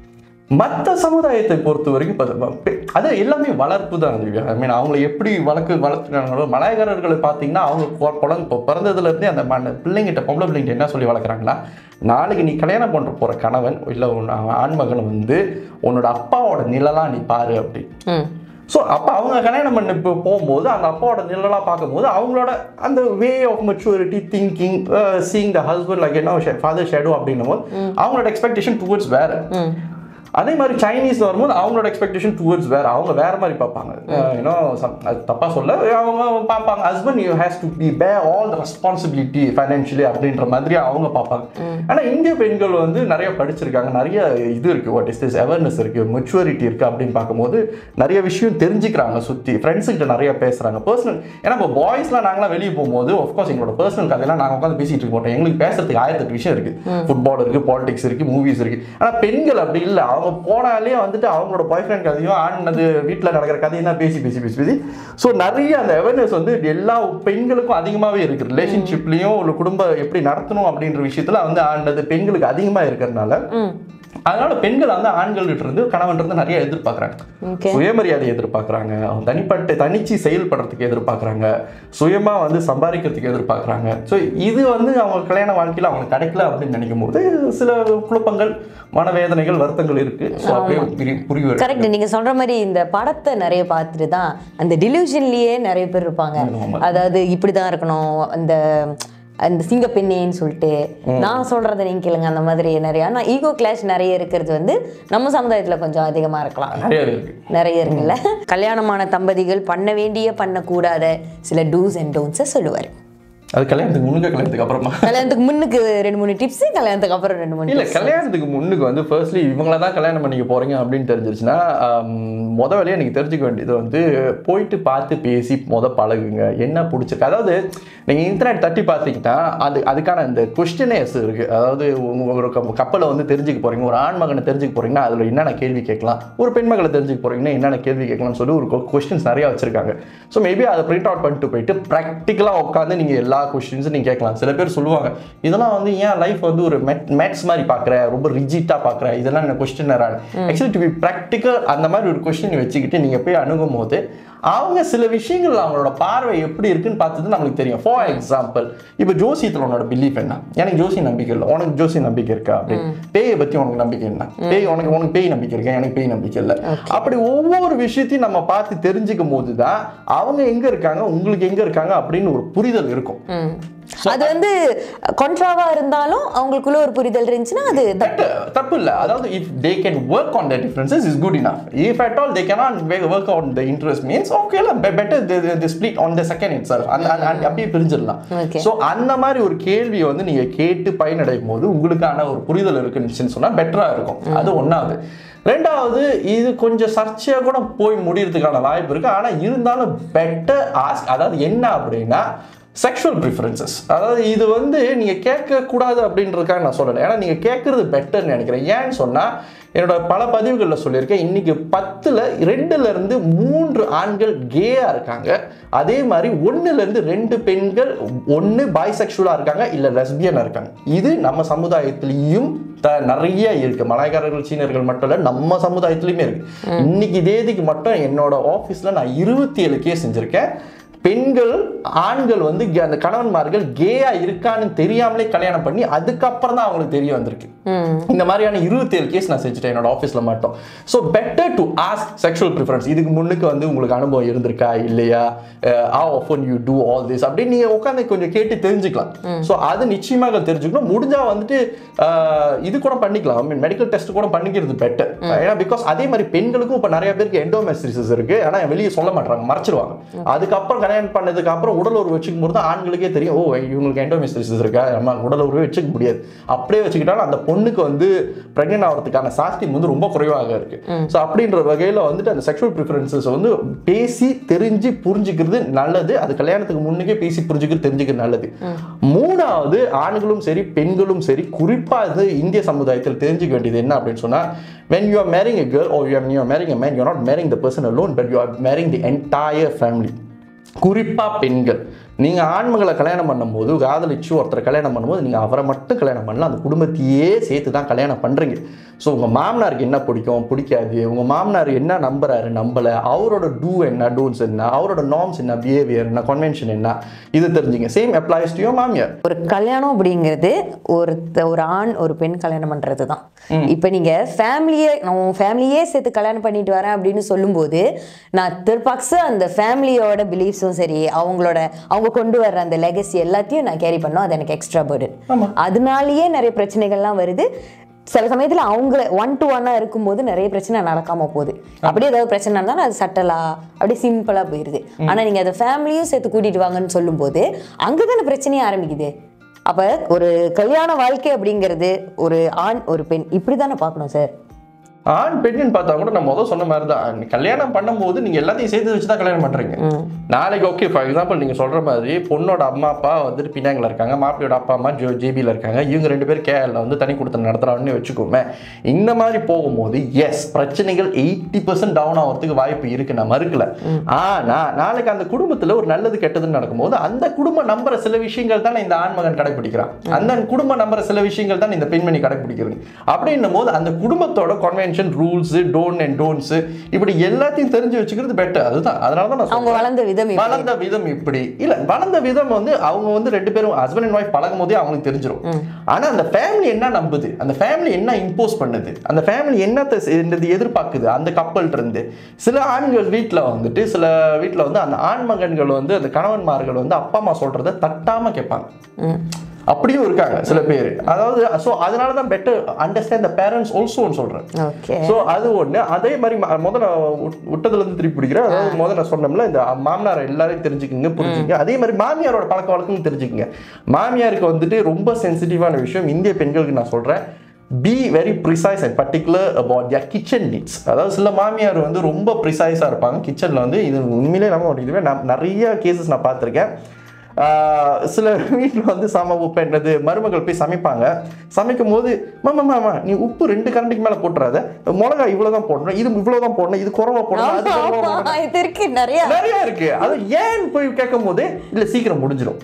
மற்ற சமுதாயத்தை பொறுத்த வரைக்கும் இப்ப ப- பெ- அது எல்லாமே வளர்ப்பு தான் ஐ மீன் அவங்களை எப்படி வளர்க்கு வளர்த்துறாங்களோ மலாயக்காரர்களை பார்த்தீங்கன்னா அவங்க கொ- குழந்தை இப்போ பிறந்ததுலேருந்தே அந்த மன பிள்ளைங்கிட்ட பொம்பளை பிள்ளைங்கிட்ட என்ன சொல்லி வளர்க்குறாங்கன்னா நாளைக்கு நீ கல்யாணம் பண்ணுற போகிற கணவன் இல்லை உன் ஆண்மகன் வந்து உன்னோட அப்பாவோட நிழலா நீ பாரு அப்படி ம் ஸோ அப்போ அவங்க கல்யாணம் பண்ணி இப்போ போகும்போது அந்த அப்பாவோட நிழலாக பார்க்கும்போது அவங்களோட அந்த way of maturity thinking seeing the husband like என்ன ஃபாதர் ஷேடோ அப்படின்னும் போது அவங்களோட எக்ஸ்பெக்டேஷன் டுவர்ட்ஸ் வேற அதே மாதிரி சைனீஸ்ல வரும்போது அவங்களோட எக்ஸ்பெக்டேஷன் டுவர்ட்ஸ் வேற அவங்க வேற மாதிரி பார்ப்பாங்க ஏன்னோ அது தப்பா சொல்ல அவங்க பார்ப்பாங்க husband you has to be pay all the responsibility financially அப்படின்ற மாதிரி அவங்க பார்ப்பாங்க ஆனா இந்திய பெண்கள் வந்து நிறைய படிச்சிருக்காங்க நிறைய இது இருக்கு வாட் இஸ் திஸ் அவேர்னஸ் இருக்கு மெச்சூரிட்டி இருக்கு அப்படின்னு பார்க்கும்போது நிறைய விஷயம் தெரிஞ்சுக்கிறாங்க சுத்தி ஃப்ரெண்ட்ஸ் கிட்ட நிறைய பேசுறாங்க பர்சனல் ஏன்னா இப்போ பாய்ஸ்லாம் நாங்களாம் வெளியே போகும்போது ஆஃப்கோர்ஸ் எங்களோட பர்சனல் கதையெல்லாம் நாங்கள் உட்காந்து பேசிட்டு இருக்க மாட்டோம் எங்களுக்கு பேசுறதுக்கு ஆயிரத்தெட்டு விஷயம் இருக்கு ஃபுட்பால் இருக்கு பாலிடிக்ஸ் இருக்கு மூவிஸ் இருக்கு ஆனா பெண்கள் அப்படி இல்லை அவங்க போனாலே வந்துட்டு அவங்களோட பாய் ஃப்ரெண்ட் கதையும் ஆனது வீட்டில் நடக்கிற கதையும் தான் பேசி பேசி பேசி பேசி ஸோ நிறைய அந்த அவேர்னஸ் வந்து எல்லா பெண்களுக்கும் அதிகமாகவே இருக்கு ரிலேஷன்ஷிப்லையும் ஒரு குடும்பம் எப்படி நடத்தணும் அப்படின்ற விஷயத்துல வந்து ஆனது பெண்களுக்கு அதிகமாக இருக்கிறதுனால அதனால பெண்கள் வந்து ஆண்கள்கிட்ட இருந்து கணவன் இருந்து நிறைய எதிர்பார்க்குறாங்க ஓகே சுயமரியாதை எதிர்பார்க்குறாங்க அவங்க தனிப்பட்ட தனிச்சு செயல்படுறதுக்கு எதிர்பார்க்குறாங்க சுயமா வந்து சம்பாதிக்கிறதுக்கு எதிர்பார்க்குறாங்க ஸோ இது வந்து அவங்க கல்யாண வாழ்க்கையில் அவங்களுக்கு கிடைக்கல அப்படின்னு நினைக்கும் போது சில குழப்பங்கள் மனவேதனைகள் வருத்தங்கள் இருக்கு ஸோ அப்படியே புரி- புரிவு இருக்கு. கரெக்ட் நீங்க சொல்ற மாதிரி இந்த படத்தை நிறைய பார்த்துட்டு தான் அந்த டிலூஷன்லயே நிறைய பேர் இருப்பாங்க ஆமா. அதாவது இப்படிதான் இருக்கணும் அந்த அந்த சிங்க பெண்ணேன்னு சொல்லிட்டு நான் சொல்றதை நீங்க கேளுங்க அந்த மாதிரி நிறைய ஆனா ஈகோ கிளாஷ் நிறைய இருக்கிறது வந்து நம்ம சமுதாயத்துல கொஞ்சம் அதிகமா இருக்கலாம் நிறைய இருக்கு நிறைய இருக்குல்ல கல்யாணமான தம்பதிகள் பண்ண வேண்டிய பண்ணக்கூடாத சில டூஸ் அண்ட் டோன்ஸை சொல்லுவார் அது கல்யாணத்துக்கு முன்னுக்கு கல்யாணத்துக்கு அப்புறமா கல்யாணத்துக்கு முன்னுக்கு ரெண்டு மூணு டிப்ஸ் கல்யாணத்துக்கு அப்புறம் ரெண்டு மூணு இல்ல கல்யாணத்துக்கு முன்னுக்கு வந்து ஃபர்ஸ்ட்லி இவங்கள தான் கல்யாணம் பண்ணிக்க போறீங்க அப்படின்னு தெரிஞ்சிருச்சுன்னா ஆம், முத வேலையை நீங்க தெரிஞ்சுக்க வேண்டியது வந்து போயிட்டு பார்த்து பேசி முத பழகுங்க என்ன பிடிச்சிருக்கு அதாவது நீங்க இன்டர்நெட் தட்டி பார்த்தீங்கன்னா அது அதுக்கான இந்த கொஸ்டினேஸ் இருக்கு அதாவது உங்க ஒரு கப்- கப்பலை வந்து தெரிஞ்சுக்க போறீங்க ஒரு ஆண் மகனை தெரிஞ்சுக்க போறீங்கன்னா அதுல என்னென்ன கேள்வி கேட்கலாம் ஒரு பெண் மகளை தெரிஞ்சுக்க போறீங்கன்னா என்னென்ன கேள்வி கேட்கலாம்னு சொல்லி ஒரு கொஸ்டின்ஸ் நிறைய வச்சிருக்காங்க ஸோ மேபி அதை பிரிண்ட் அவுட் பண்ணிட்டு போயிட்டு ப்ராக்டிக்கலாக உட்காந்து நீங்க எல்லா கொஸ்டின்ஸும் நீங்க கேட்கலாம் சில பேர் சொல்லுவாங்க இதெல்லாம் வந்து ஏன் லைஃப் வந்து ஒரு மேட்ஸ் மாதிரி பார்க்குற ரொம்ப ரிஜிட்டாக பார்க்குற இதெல்லாம் என்ன question actually to be practical அந்த மாதிரி ஒரு கொஸ்டின் வச்சுக்கிட்டு நீங்க போய் அணுகும் போது அவங்க சில விஷயங்கள் அவங்களோட பார்வை எப்படி இருக்குன்னு பார்த்தது நம்மளுக்கு தெரியும் ஃபார் எக்ஸாம்பிள் இப்போ ஜோசியத்தில் உன்னோட பிலீஃப் என்ன எனக்கு ஜோசி நம்பிக்கை இல்லை உனக்கு ஜோசி நம்பிக்கை இருக்கா அப்படின்னு பேயை பற்றி உனக்கு நம்பிக்கை என்ன பேய் உனக்கு உனக்கு பேய் நம்பிக்கை இருக்கா எனக்கு பேய் நம்பிக்கை இல்லை அப்படி ஒவ்வொரு விஷயத்தையும் நம்ம பார்த்து தெரிஞ்சுக்கும் போது தான் அவங்க எங்க இருக்காங்க உங்களுக்கு எங்க இருக்காங்க அப்படின்னு ஒரு புரிதல் இருக்கும் ம். அது வந்து கொன்ட்ராவா இருந்தாலும் அவங்களுக்குள்ள ஒரு புரிதல் இருந்துச்சுன்னா அது தப்பு. தப்பு தப்பு இல்லை அதாவது if they can work on the differences is good enough if at all they cannot work on the interest means ஓகேல better the split on the second itself அந்த அந்த- அந்த- அப்படியே பிரிஞ்சிடலாம் Okay. ஸோ அந்த மாதிரி ஒரு கேள்வியை வந்து நீங்க கேட்டு பயனடையும் போது உங்களுக்கான ஒரு புரிதல் இருக்குன்னு சொன்னா பெட்டரா இருக்கும் அது ஒண்ணாவது ரெண்டாவது இது கொஞ்சம் சர்ச்சையாக கூட போய் முடியறதுக்கான வாய்ப்பு இருக்கு ஆனா இருந்தாலும் பெட்டர் ஆஸ்க் அதாவது என்ன அப்படின்னா செக்ஷுவல் ப்ரிஃபரன்சஸ் அதாவது இது வந்து நீங்க கேட்கக்கூடாது அப்படின்றதுக்காக நான் சொல்லலை ஏன்னா நீங்க கேட்கறது பெட்டர்னு நினைக்கிறேன் ஏன்னு சொன்னா என்னோட பல பதிவுகளில் சொல்லியிருக்கேன் இன்னைக்கு பத்துல ரெண்டுல இருந்து மூன்று ஆண்கள் கேயா இருக்காங்க அதே மாதிரி ஒண்ணுல இருந்து ரெண்டு பெண்கள் ஒன்று பாய்செக்சுவலா இருக்காங்க இல்ல லெஸ்பியனா இருக்காங்க இது நம்ம சமுதாயத்திலையும் த நிறைய இருக்கு மலாய்க்காரர்கள் சீனர்கள் மட்டும் இல்ல நம்ம சமுதாயத்திலயுமே இருக்கு இன்னைக்கு தேதிக்கு மட்டும் என்னோட ஆஃபீஸ்ல நான் இருபத்தி ஏழு கேஸ் செஞ்சிருக்கேன் பெண்கள் ஆண்கள் வந்து கே- அந்த கணவன்மார்கள் கேயா இருக்கான்னு தெரியாமலே கல்யாணம் பண்ணி அதுக்கப்புறம் தான் அவங்களுக்கு தெரிய வந்திருக்கு ம். இந்த மாதிரியான இருபத்தி ஏழு கேஸ் நான் செஞ்சுட்டேன் என்னோட ஆஃபீஸில் மட்டும் so better to ask sexual preference இதுக்கு முன்னுக்கு வந்து உங்களுக்கு அனுபவம் இருந்திருக்கா இல்லையா ஆ often you do all this அப்படின்னு நீங்கள் உட்காந்து கொஞ்சம் கேட்டு தெரிஞ்சுக்கலாம் ஸோ அது நிச்சயமாக தெரிஞ்சுக்கணும் முடிஞ்சா வந்துட்டு அஹ், இது கூட பண்ணிக்கலாம் ஐ மீன் மெடிக்கல் டெஸ்ட் கூட பண்ணிக்கிறது பெட்டர் ஏன்னா பிகாஸ் அதே மாதிரி பெண்களுக்கும் இப்போ நிறைய பேருக்கு எண்டோமெஸ்ட்ரிசஸ் இருக்கு ஆனால் வெளியே சொல்ல மாட்டாங்க மறைச்சிருவாங்க அதுக்கப்புறம் கல்யாணம் பண்ணதுக்கு அப்புறம் உடல் உறவு வச்சுக்கும் போது தான் ஆண்களுக்கே தெரியும் ஓ இவங்களுக்கு எண்டோமெஸ்ட்ரிசஸ் இருக்கா நம்ம உடல் உறவு வச்சுக்க முடியாது அப்படியே வச்சுக்கிட்டாலும் அந்த பொண்ணுக்கு வந்து பிரெக்னென்ட் ஆகிறதுக்கான சாத்தியம் வந்து ரொம்ப குறைவாக இருக்கு ஸோ அப்படின்ற வகையில் வந்துட்டு அந்த செக்ஷுவல் ப்ரிஃபரன்சஸ் வந்து பேசி தெரிஞ்சு புரிஞ்சுக்கிறது நல்லது அது கல்யாணத்துக்கு முன்னுக்கே பேசி புரிஞ்சுக்கிறது தெரிஞ்சுக்கிறது நல்லது மூணாவது ஆண்களும் சரி பெண்களும் சரி குறிப்பாக இது இந்திய சமுதாயத்தில் தெரிஞ்சுக்க வேண்டியது என்ன அப்படின்னு சொன்னா when you are marrying a girl or you are, you are marrying a man you're not marrying the person alone but you are marrying the entire family குறிப்பா பெண்கள் நீங்க ஆண்மகளை கல்யாணம் பண்ணும்போது காதலிச்சு ஒருத்தரை கல்யாணம் பண்ணும்போது நீங்க அவரை மட்டும் கல்யாணம் பண்ணலாம் அந்த குடும்பத்தையே சேர்த்து தான் கல்யாணம் பண்றீங்க ஸோ உங்க மாமனாருக்கு என்ன பிடிக்கும் பிடிக்காது உங்க மாமனார் என்ன நம்புறாரு நம்பல அவரோட டூ என்ன டூன்ஸ் என்ன அவரோட நார்ம்ஸ் என்ன பிஹேவியர் என்ன கன்வென்ஷன் என்ன இது தெரிஞ்சுங்க சேம் அப்ளைஸ் டு யோர் மாமியார் ஒரு கல்யாணம் அப்படிங்கிறது ஒரு ஒரு ஆண் ஒரு பெண் கல்யாணம் பண்றது தான் இப்போ நீங்க ஃபேமிலியே நான் உன் ஃபேமிலியே சேர்த்து கல்யாணம் பண்ணிட்டு வரேன் அப்படின்னு சொல்லும்போது நான் திருப்பாக்ஸ் அந்த ஃபேமிலியோட பிலீஃப்ஸும் சரி அவங்களோட அவங்க கொண்டு வர்ற அந்த லெகசி எல்லாத்தையும் நான் கேரி பண்ணோம் அது எனக்கு எக்ஸ்ட்ரா burden ஆமா. அதனாலேயே நிறைய பிரச்சனைகள்லாம் வருது சில சமயத்துல அவங்க ஒன் டு ஒன்னா இருக்கும்போது நிறைய பிரச்சனை நடக்காம போகுது அப்படியே ஏதாவது பிரச்சனை இருந்தாலும் அது சட்டலா அப்படியே சிம்பிளா போயிருது ஆனா நீங்க அதை ஃபேமிலியும் சேர்த்து கூட்டிட்டு வாங்கன்னு சொல்லும்போது அங்கதானே பிரச்சனையே ஆரம்பிக்குது அப்ப ஒரு கல்யாண வாழ்க்கை அப்படிங்கிறது ஒரு ஆண் ஒரு பெண் இப்படிதானே பார்க்கணும் சார் ஆண் பெண்ணுன்னு பார்த்தா கூட நான் முதல் சொன்ன மாதிரி தான் கல்யாணம் பண்ணும்போது நீங்க எல்லாத்தையும் சேர்த்து வச்சு தான் கல்யாணம் பண்றீங்க நாளைக்கு ஓகே ஃபார் எக்ஸாம்பிள் நீங்க சொல்ற மாதிரி பொண்ணோட அம்மா அப்பா வந்துட்டு பின்னாங்கில் இருக்காங்க மாப்பிள்ளையோட அப்பா அம்மா ஜோ ஜேபியில் இருக்காங்க இவங்க ரெண்டு பேரும் கேரள வந்து தனி கொடுத்து நடத்துறாங்கன்னு வச்சுக்கோமே இந்த மாதிரி போகும்போது எஸ் பிரச்சனைகள் எயிட்டி பர்சன்ட் டவுன் ஆகிறதுக்கு வாய்ப்பு இருக்கு நான் மறுக்கல ஆனா நாளைக்கு அந்த குடும்பத்துல ஒரு நல்லது கெட்டதுன்னு நடக்கும்போது அந்த குடும்பம் நம்புற சில விஷயங்கள் தானே இந்த ஆண்மகன் கடைபிடிக்கிறான் அந்த குடும்பம் நம்புற சில விஷயங்கள் தான் இந்த பெண்மணி கடைபிடிக்கிறது அப்படின்னும் போது அந்த குடும்பத்தோட convention rules don't and don'ts இப்படி எல்லாத்தையும் தெரிஞ்சு வச்சுக்கிறது பெட்டர் அதுதான் அதனால தான் நான் அவங்க சொல்றேன். வளர்ந்த விதம் இப்படி. வளர்ந்த விதம் இப்படி இல்ல வளர்ந்த விதம் வந்து அவங்க வந்து ரெண்டு பேரும் ஹஸ்பண்ட் அண்ட் ஒய்ஃப் பழகும் போதே அவங்களுக்கு தெரிஞ்சிடும் ஆனா அந்த ஃபேமிலி என்ன நம்புது அந்த ஃபேமிலி என்ன இம்போஸ் பண்ணுது அந்த ஃபேமிலி என்னத்தை செ- எதிர்பார்க்குது அந்த கப்பல் இருந்து சில ஆண்கள் வீட்ல வந்துட்டு சில வீட்ல வந்து அந்த ஆண் மகன்கள் வந்து அந்த கணவன்மார்கள் வந்து அப்பா அம்மா சொல்றத தட்டாம கேட்பாங்க ம். அப்படியும் இருக்காங்க சில பேர் அதாவது ஸோ அதனால தான் பெட்டர் அண்டர்ஸ்டாண்ட் த பேரண்ட்ஸ் ஆல்சோன்னு சொல்றேன் ஓகே ஸோ அது ஒண்ணு அதே மாதிரி ம- முத நான் விட்- விட்டதுல இருந்து திருப்பி பிடிக்கிறேன் அதாவது முத நான் சொன்னோம்ல இந்த மாமனார் எல்லாரையும் தெரிஞ்சுக்கங்க புரிஞ்சுக்கங்க அதே மாதிரி மாமியாரோட பழக்க வழக்கம் தெரிஞ்சுக்கங்க மாமியாருக்கு வந்துட்டு ரொம்ப சென்சிட்டிவான விஷயம் இந்திய பெண்களுக்கு நான் சொல்றேன் be very precise and particular about their kitchen needs அதாவது சில மாமியார் வந்து ரொம்ப ப்ரிசைஸாக இருப்பாங்க கிச்சனில் வந்து இது உண்மையிலே நம்ம இதுவே நான் நிறைய கேசஸ் நான் பார்த்துருக்கேன் ஆஹ் சில வீட்டில் வந்து சம உப்பு என்னது மருமகள் போய் சமைப்பாங்க சமைக்கும் போது மாமா மாமா நீ உப்பு ரெண்டு கரண்டிக்கு மேலே போட்டுறாத மிளகா இவ்வளோ தான் போடணும் இது இவ்வளோ தான் போடணும் இது குறவா போடணும் அது ஆமா குறைவா ஆமா இது இருக்கு நிறைய நிறைய இருக்கு அது ஏன் போய் கேட்கும் போது இல்ல சீக்கிரம் முடிஞ்சிடும்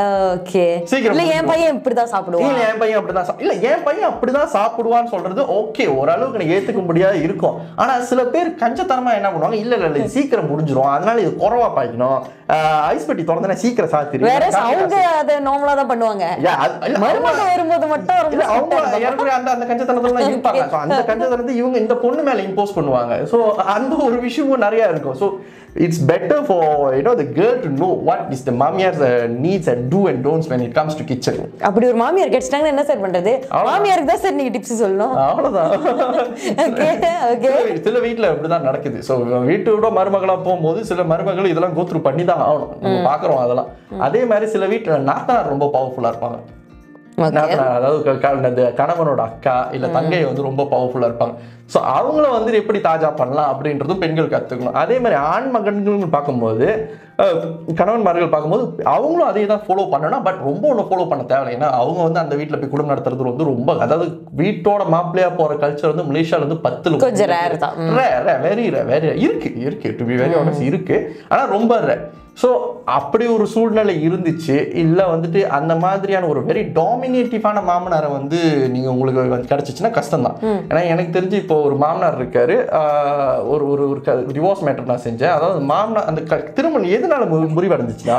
ஓகே சீக்கிரம் இல்ல என் பையன் இப்படிதான் சாப்பிடுவான் இல்ல என் பையன் அப்படிதான் சா- இல்ல என் பையன் அப்படிதான் சாப்பிடுவான்னு சொல்றது ஓகே ஓரளவுக்கு எனக்கு ஏத்துக்க முடியாது இருக்கும் ஆனா சில பேர் கஞ்சத்தனமா என்ன பண்ணுவாங்க இல்ல இல்ல இல்ல இது சீக்கிரம் முடிஞ்சிரும் அதனால இது குறவா பாய்க்கணும் ஐஸ் பெட்டி திறந்தா சீக்கிரம் சாத்திரி வேற அவங்க அதை நார்மலா தான் பண்ணுவாங்க Yeah, அது- இல்ல, மருமக வரும்போது மட்டும் ரொம்ப இல்ல, அவங்க strict ஆ இருப்பாங்க. ஏற்கனவே அந்த அந்த கஞ்சத்தனத்துல இருப்பாங்க So, அந்த கஞ்சத்தனத்தை இவங்க இந்த பொண்ணு மேல இம்போஸ் பண்ணுவாங்க சோ அந்த ஒரு விஷயமும் நிறைய இருக்கும் so it's better for you know the girl to know what is the mamiyar needs and do and don'ts when it comes to kitchen அப்படி ஒரு மாமியார் கிடைச்சிட்டாங்கன்னா என்ன சார் பண்றது மாமியாருக்கு தான் சார் நீங்க டிப்ஸ் சொல்லணும் அவ்வளவுதான் ஓகே ஓகே சில- சில வீட்ல இப்படிதான் நடக்குது ஸோ வீட்டோட மருமகளா போகும்போது சில மருமகள் இதெல்லாம் கோத்ரூ பண்ணி தான் ஆகணும் நம்ம பாக்குறோம் அதெல்லாம் அதே மாதிரி சில வீட்டுல நாத்தனார் ரொம்ப பவர்ஃபுல்லா இருப்பாங்க ஓகே நாத்தனார் அதாவது க- க- இந்த கணவனோட அக்கா இல்ல தங்கை வந்து ரொம்ப பவர்ஃபுல்லா இருப்பாங்க ஸோ அவங்கள வந்து எப்படி தாஜா பண்ணலாம் அப்படின்றதும் பெண்கள் கத்துக்கணும் அதே மாதிரி ஆண் மகன்கள்னு பார்க்கும்போது அஹ், கணவன்மார்கள் பார்க்கும்போது அவங்களும் அதே தான் ஃபாலோ பண்ணணும் பட் ரொம்ப ஒன்றும் ஃபாலோ பண்ண தேவையில்லை ஏன்னா அவங்க வந்து அந்த வீட்டில் போய் குடும்பம் நடத்துறது வந்து ரொம்ப அதாவது வீட்டோட மாப்பிள்ளையா போற கல்ச்சர் வந்து மலேசியால வந்து பத்துல கொஞ்சம் rare தான். ம். வெரி வெரி இருக்கு இருக்கு டு பி வெரி ஆனஸ்ட் இருக்கு ஆனா ரொம்ப ரேர் ஸோ அப்படி ஒரு சூழ்நிலை இருந்துச்சு இல்லை வந்துட்டு அந்த மாதிரியான ஒரு வெரி டாமினேட்டிவான மாமனாரை வந்து நீங்கள் உங்களுக்கு வந்து கிடச்சிச்சின்னா கஷ்டம் தான் ஏன்னா எனக்கு தெரிஞ்சு இப்போ ஒரு மாமனார் இருக்காரு ஆஹ் ஒரு ஒரு ஒரு டிவோர்ஸ் மேட்டர் நான் செஞ்சேன் அதாவது மாமனார் அந்த க- திருமணம் எதனால மு- முறிவடைஞ்சிச்சுன்னா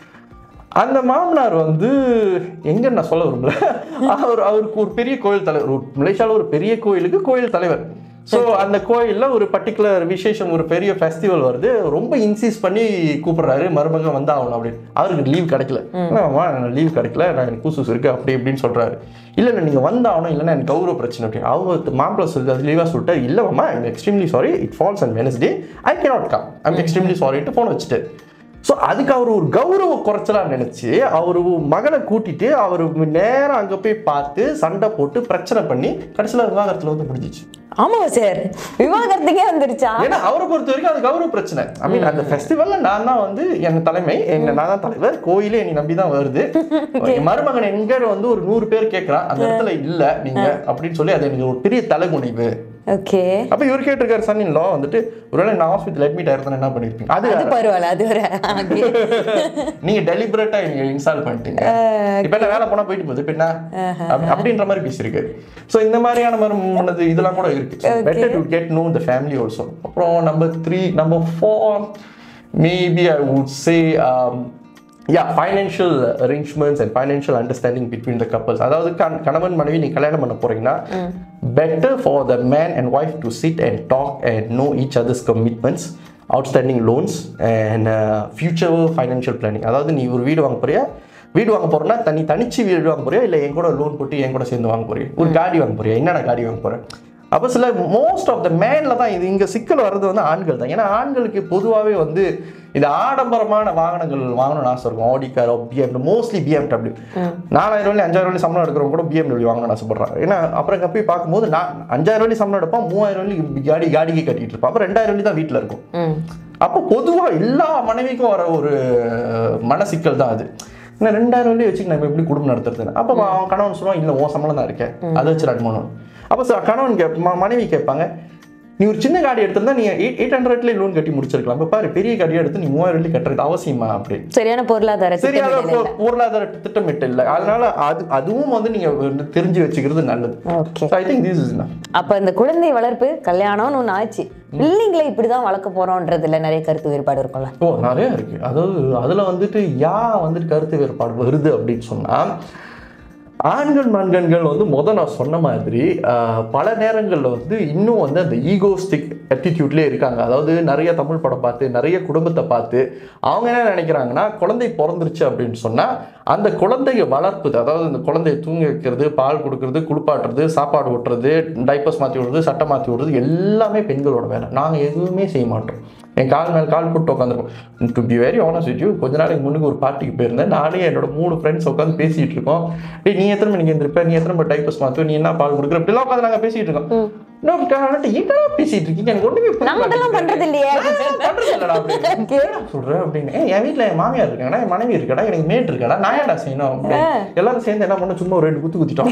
அந்த மாமனார் வந்து எங்க நான் சொல்ல விரும்பல அவர் அவருக்கு ஒரு பெரிய கோயில் தலைவர் ஒரு மலேசியாவில் ஒரு பெரிய கோயிலுக்கு கோயில் தலைவர் ஸோ அந்த கோயிலில் ஒரு பர்டிகுலர் விசேஷம் ஒரு பெரிய ஃபெஸ்டிவல் வருது ரொம்ப இன்சிஸ் பண்ணி கூப்பிடுறாரு மருமகன் வந்து ஆகணும் அப்படின்னு அவருக்கு லீவ் கிடைக்கல லீவ் கிடைக்கல நான் எனக்கு கூசூஸ் இருக்கு அப்படி இப்படின்னு சொல்றாரு இல்லை இல்லை நீங்கள் வந்தாகணும் இல்லைன்னா எனக்கு கௌரவ பிரச்சனை அப்படி அவங்க மாப்பிள்ளை சொல்லி அது லீவாக சொல்லிட்டு இல்லை மாமா I'm extremely sorry it falls on Wednesday I cannot come I'm extremely சாரிட்டு ஃபோன் வச்சுட்டு ஸோ அதுக்கு அவர் ஒரு கௌரவ குறைச்சலா நினைச்சு அவர் மகளை கூட்டிட்டு அவர் நேரம் அங்க போய் பார்த்து சண்டை போட்டு பிரச்சனை பண்ணி கடைசியில் விவாகரத்துல வந்து முடிஞ்சிச்சு ஆமா சார் விவாகரத்துக்கே வந்துருச்சா ஏன்னா அவரை பொறுத்த வரைக்கும் அது கௌரவ பிரச்சனை ஐ மீன் அந்த ஃபெஸ்டிவல்ல நான் தான் வந்து என் தலைமை என்ன நான் தான் தலைவர் கோயிலே என்னை நம்பி தான் வருது என் மருமகன் எங்க வந்து ஒரு நூறு பேர் கேட்கறான் அந்த இடத்துல இல்ல நீங்க அப்படின்னு சொல்லி அது எனக்கு ஒரு பெரிய தலைமுனைவு ஓகே அப்ப இவர் கேட்டிருக்காரு சன் லா வந்துட்டு ஒருவேளை நான் ஹாஸ்பிட்டல் அட்மிட் ஆயிருந்தேன் என்ன பண்ணிருப்பீங்க அது அது பரவாயில்ல அது வர Okay. நீங்க டெலிபரேட்டா நீங்க இன்ஸ்டால் பண்ணிட்டீங்க இப்ப என்ன வேலை போனா போயிட்டு போகுது இப்ப என்ன அப்படி- அப்படின்ற மாதிரி பேசியிருக்காரு சோ இந்த மாதிரியான மாதிரி முன்னது இதெல்லாம் கூட இருக்கு better to get know the family also அப்புறம் number three number four maybe I would say yeah financial arrangements and financial understanding between the couples அதாவது கண- கணவன் மனைவி நீ கல்யாணம் பண்ண போறீங்கன்னா better for the man and wife to sit and talk and know each others commitments outstanding loans and future financial planning அதாவது நீ ஒரு வீடு வாங்க போறியா வீடு வாங்க போறேன்னா தனி தனிச்சு வீடு வாங்க போறியா இல்லை என் கூட லோன் போட்டு என் கூட சேர்ந்து வாங்க போறியா ஒரு காடி வாங்க போறியா என்னென்ன காடி வாங்க போறேன் அப்போ சில மோஸ்ட் ஆஃப் த மேன்ல தான் இது இங்கே சிக்கல் வர்றது வந்து ஆண்கள் தான் ஏன்னா ஆண்களுக்கு பொதுவாகவே வந்து இது ஆடம்பரமான வாகனங்கள் வாங்கணும்னு ஆசை இருக்கும் Audi car PM mostly BMW நாலாயிரம் ரூபாய் அஞ்சாயிரம் ரூபாய் சம்பளம் எடுக்கிறவங்க கூட பிஎம்டபிள்யூ வாங்கணும்னு ஆசைப்படுறாங்க ஏன்னா அப்புறம் போய் பார்க்கும்போது நான் அஞ்சாயிரம் ரூபாய் சம்பளம் எடுப்பான் மூவாயிரம் ரூபாய் காடி காடிக்கு கட்டிட்டு இருப்பான் அப்புறம் ரெண்டாயிரம் ரூபாய் தான் வீட்டில் இருக்கும் ம் அப்போ பொதுவா எல்லா மனைவிக்கும் வர ஒரு மனசிக்கல் தான் அது என்ன ரெண்டாயிரம் வரையும் வச்சுக்க நம்ம எப்படி குடும்பம் நடத்துறதுன்னு அப்போ அவன் கணவன் சொல்லுவான் இல்லை உன் சம்பளம் தான் இருக்கேன் அதை வச்சு ரன் பண்ணணும் அப்போ ச- கணவன் கேப் ம- மனைவி கேட்பாங்க நீ ஒரு சின்ன காடி எடுத்திருந்தா நீ எயிட் எயிட் ஹண்ட்ரட்லேயே லோன் கட்டி முடிச்சிருக்கலாம் இப்போ பாரு பெரிய காடியை எடுத்து நீ மூவாயிரம் வெள்ளி கட்டுறது அவசியமா அப்படின்னு சரியான பொருளாதார சரியான திட்டமிடல் பொ- பொருளாதார திட்டமிட்டு இல்லை அதனால அது அதுவும் வந்து நீங்க வந்து தெரிஞ்சு வச்சுக்கிறது நல்லது okay I think this is அப்ப இந்த குழந்தை வளர்ப்பு கல்யாணம்னு ஒண்ணு ஆச்சு பிள்ளைங்களை இப்படிதான் வளர்க்க போறோம்ன்றதுல நிறைய கருத்து வேறுபாடு இருக்கும்ல ஓ நிறைய இருக்கு அதாவது அதுல வந்துட்டு யா வந்துட்டு கருத்து வேறுபாடு வருது அப்படின்னு சொன்னா ஆண்கள் மண்கண்கள் வந்து முத நான் சொன்ன மாதிரி ஆஹ், பல நேரங்கள்ல வந்து இன்னும் வந்து அந்த ஈகோஸ்டிக் attitudeலயே இருக்காங்க அதாவது நிறைய தமிழ் படம் பார்த்து நிறைய குடும்பத்தை பார்த்து அவங்க என்ன நினைக்கிறாங்கன்னா குழந்தை பிறந்துருச்சு அப்படின்னு சொன்னா அந்த குழந்தைய வளர்ப்புது அதாவது அந்த குழந்தைய தூங்க வைக்கிறது பால் கொடுக்கறது குளிப்பாட்டுறது சாப்பாடு ஊட்டுறது டைப்பர்ஸ் மாற்றி விடுறது சட்டை மாற்றி விடுறது எல்லாமே பெண்களோட வேலை நாங்கள் எதுவுமே செய்ய மாட்டோம் என் கால் மேல் கால் போட்டு உட்காந்துருக்கோம் to be very honest with you கொஞ்ச நாளைக்கு முன்னுக்கு ஒரு பார்ட்டிக்கு போயிருந்தேன் நானே என்னோட மூணு ஃப்ரெண்ட்ஸ் உட்காந்து பேசிட்டு இருக்கோம் டேய் நீ எத்தனை மணிக்கு எழுந்திருப்ப நீ எத்தனை மணி டைப்பர்ஸ் மாற்று நீ என்ன பால் கொடுக்குற இப்படிலாம் உட்காந்து நாங்கள் பேசிட்டு இருக்கோம் இன்னொரு காரணம் என்ன பேசிட்டு இருக்கீங்க எனக்கு ஒண்ணுமே புரிய நாங்க அதெல்லாம் மாட்டேங்குது. பண்றது இல்லையே. நான் பண்றது இல்லடா அப்படின்னு. Okay. என்னடா சொல்ற அப்படின்னு ஏய், என் வீட்ல என் மாமியார் இருக்காங்கடா என் மனைவி இருக்கடா எனக்கு மேட் இருக்கடா நான் ஏன்டா செய்யணும் அப்படின்னு. எல்லாரும் சேர்ந்து என்ன பண்ண சும்மா ஒரு ரெண்டு குத்து குத்திட்டோம்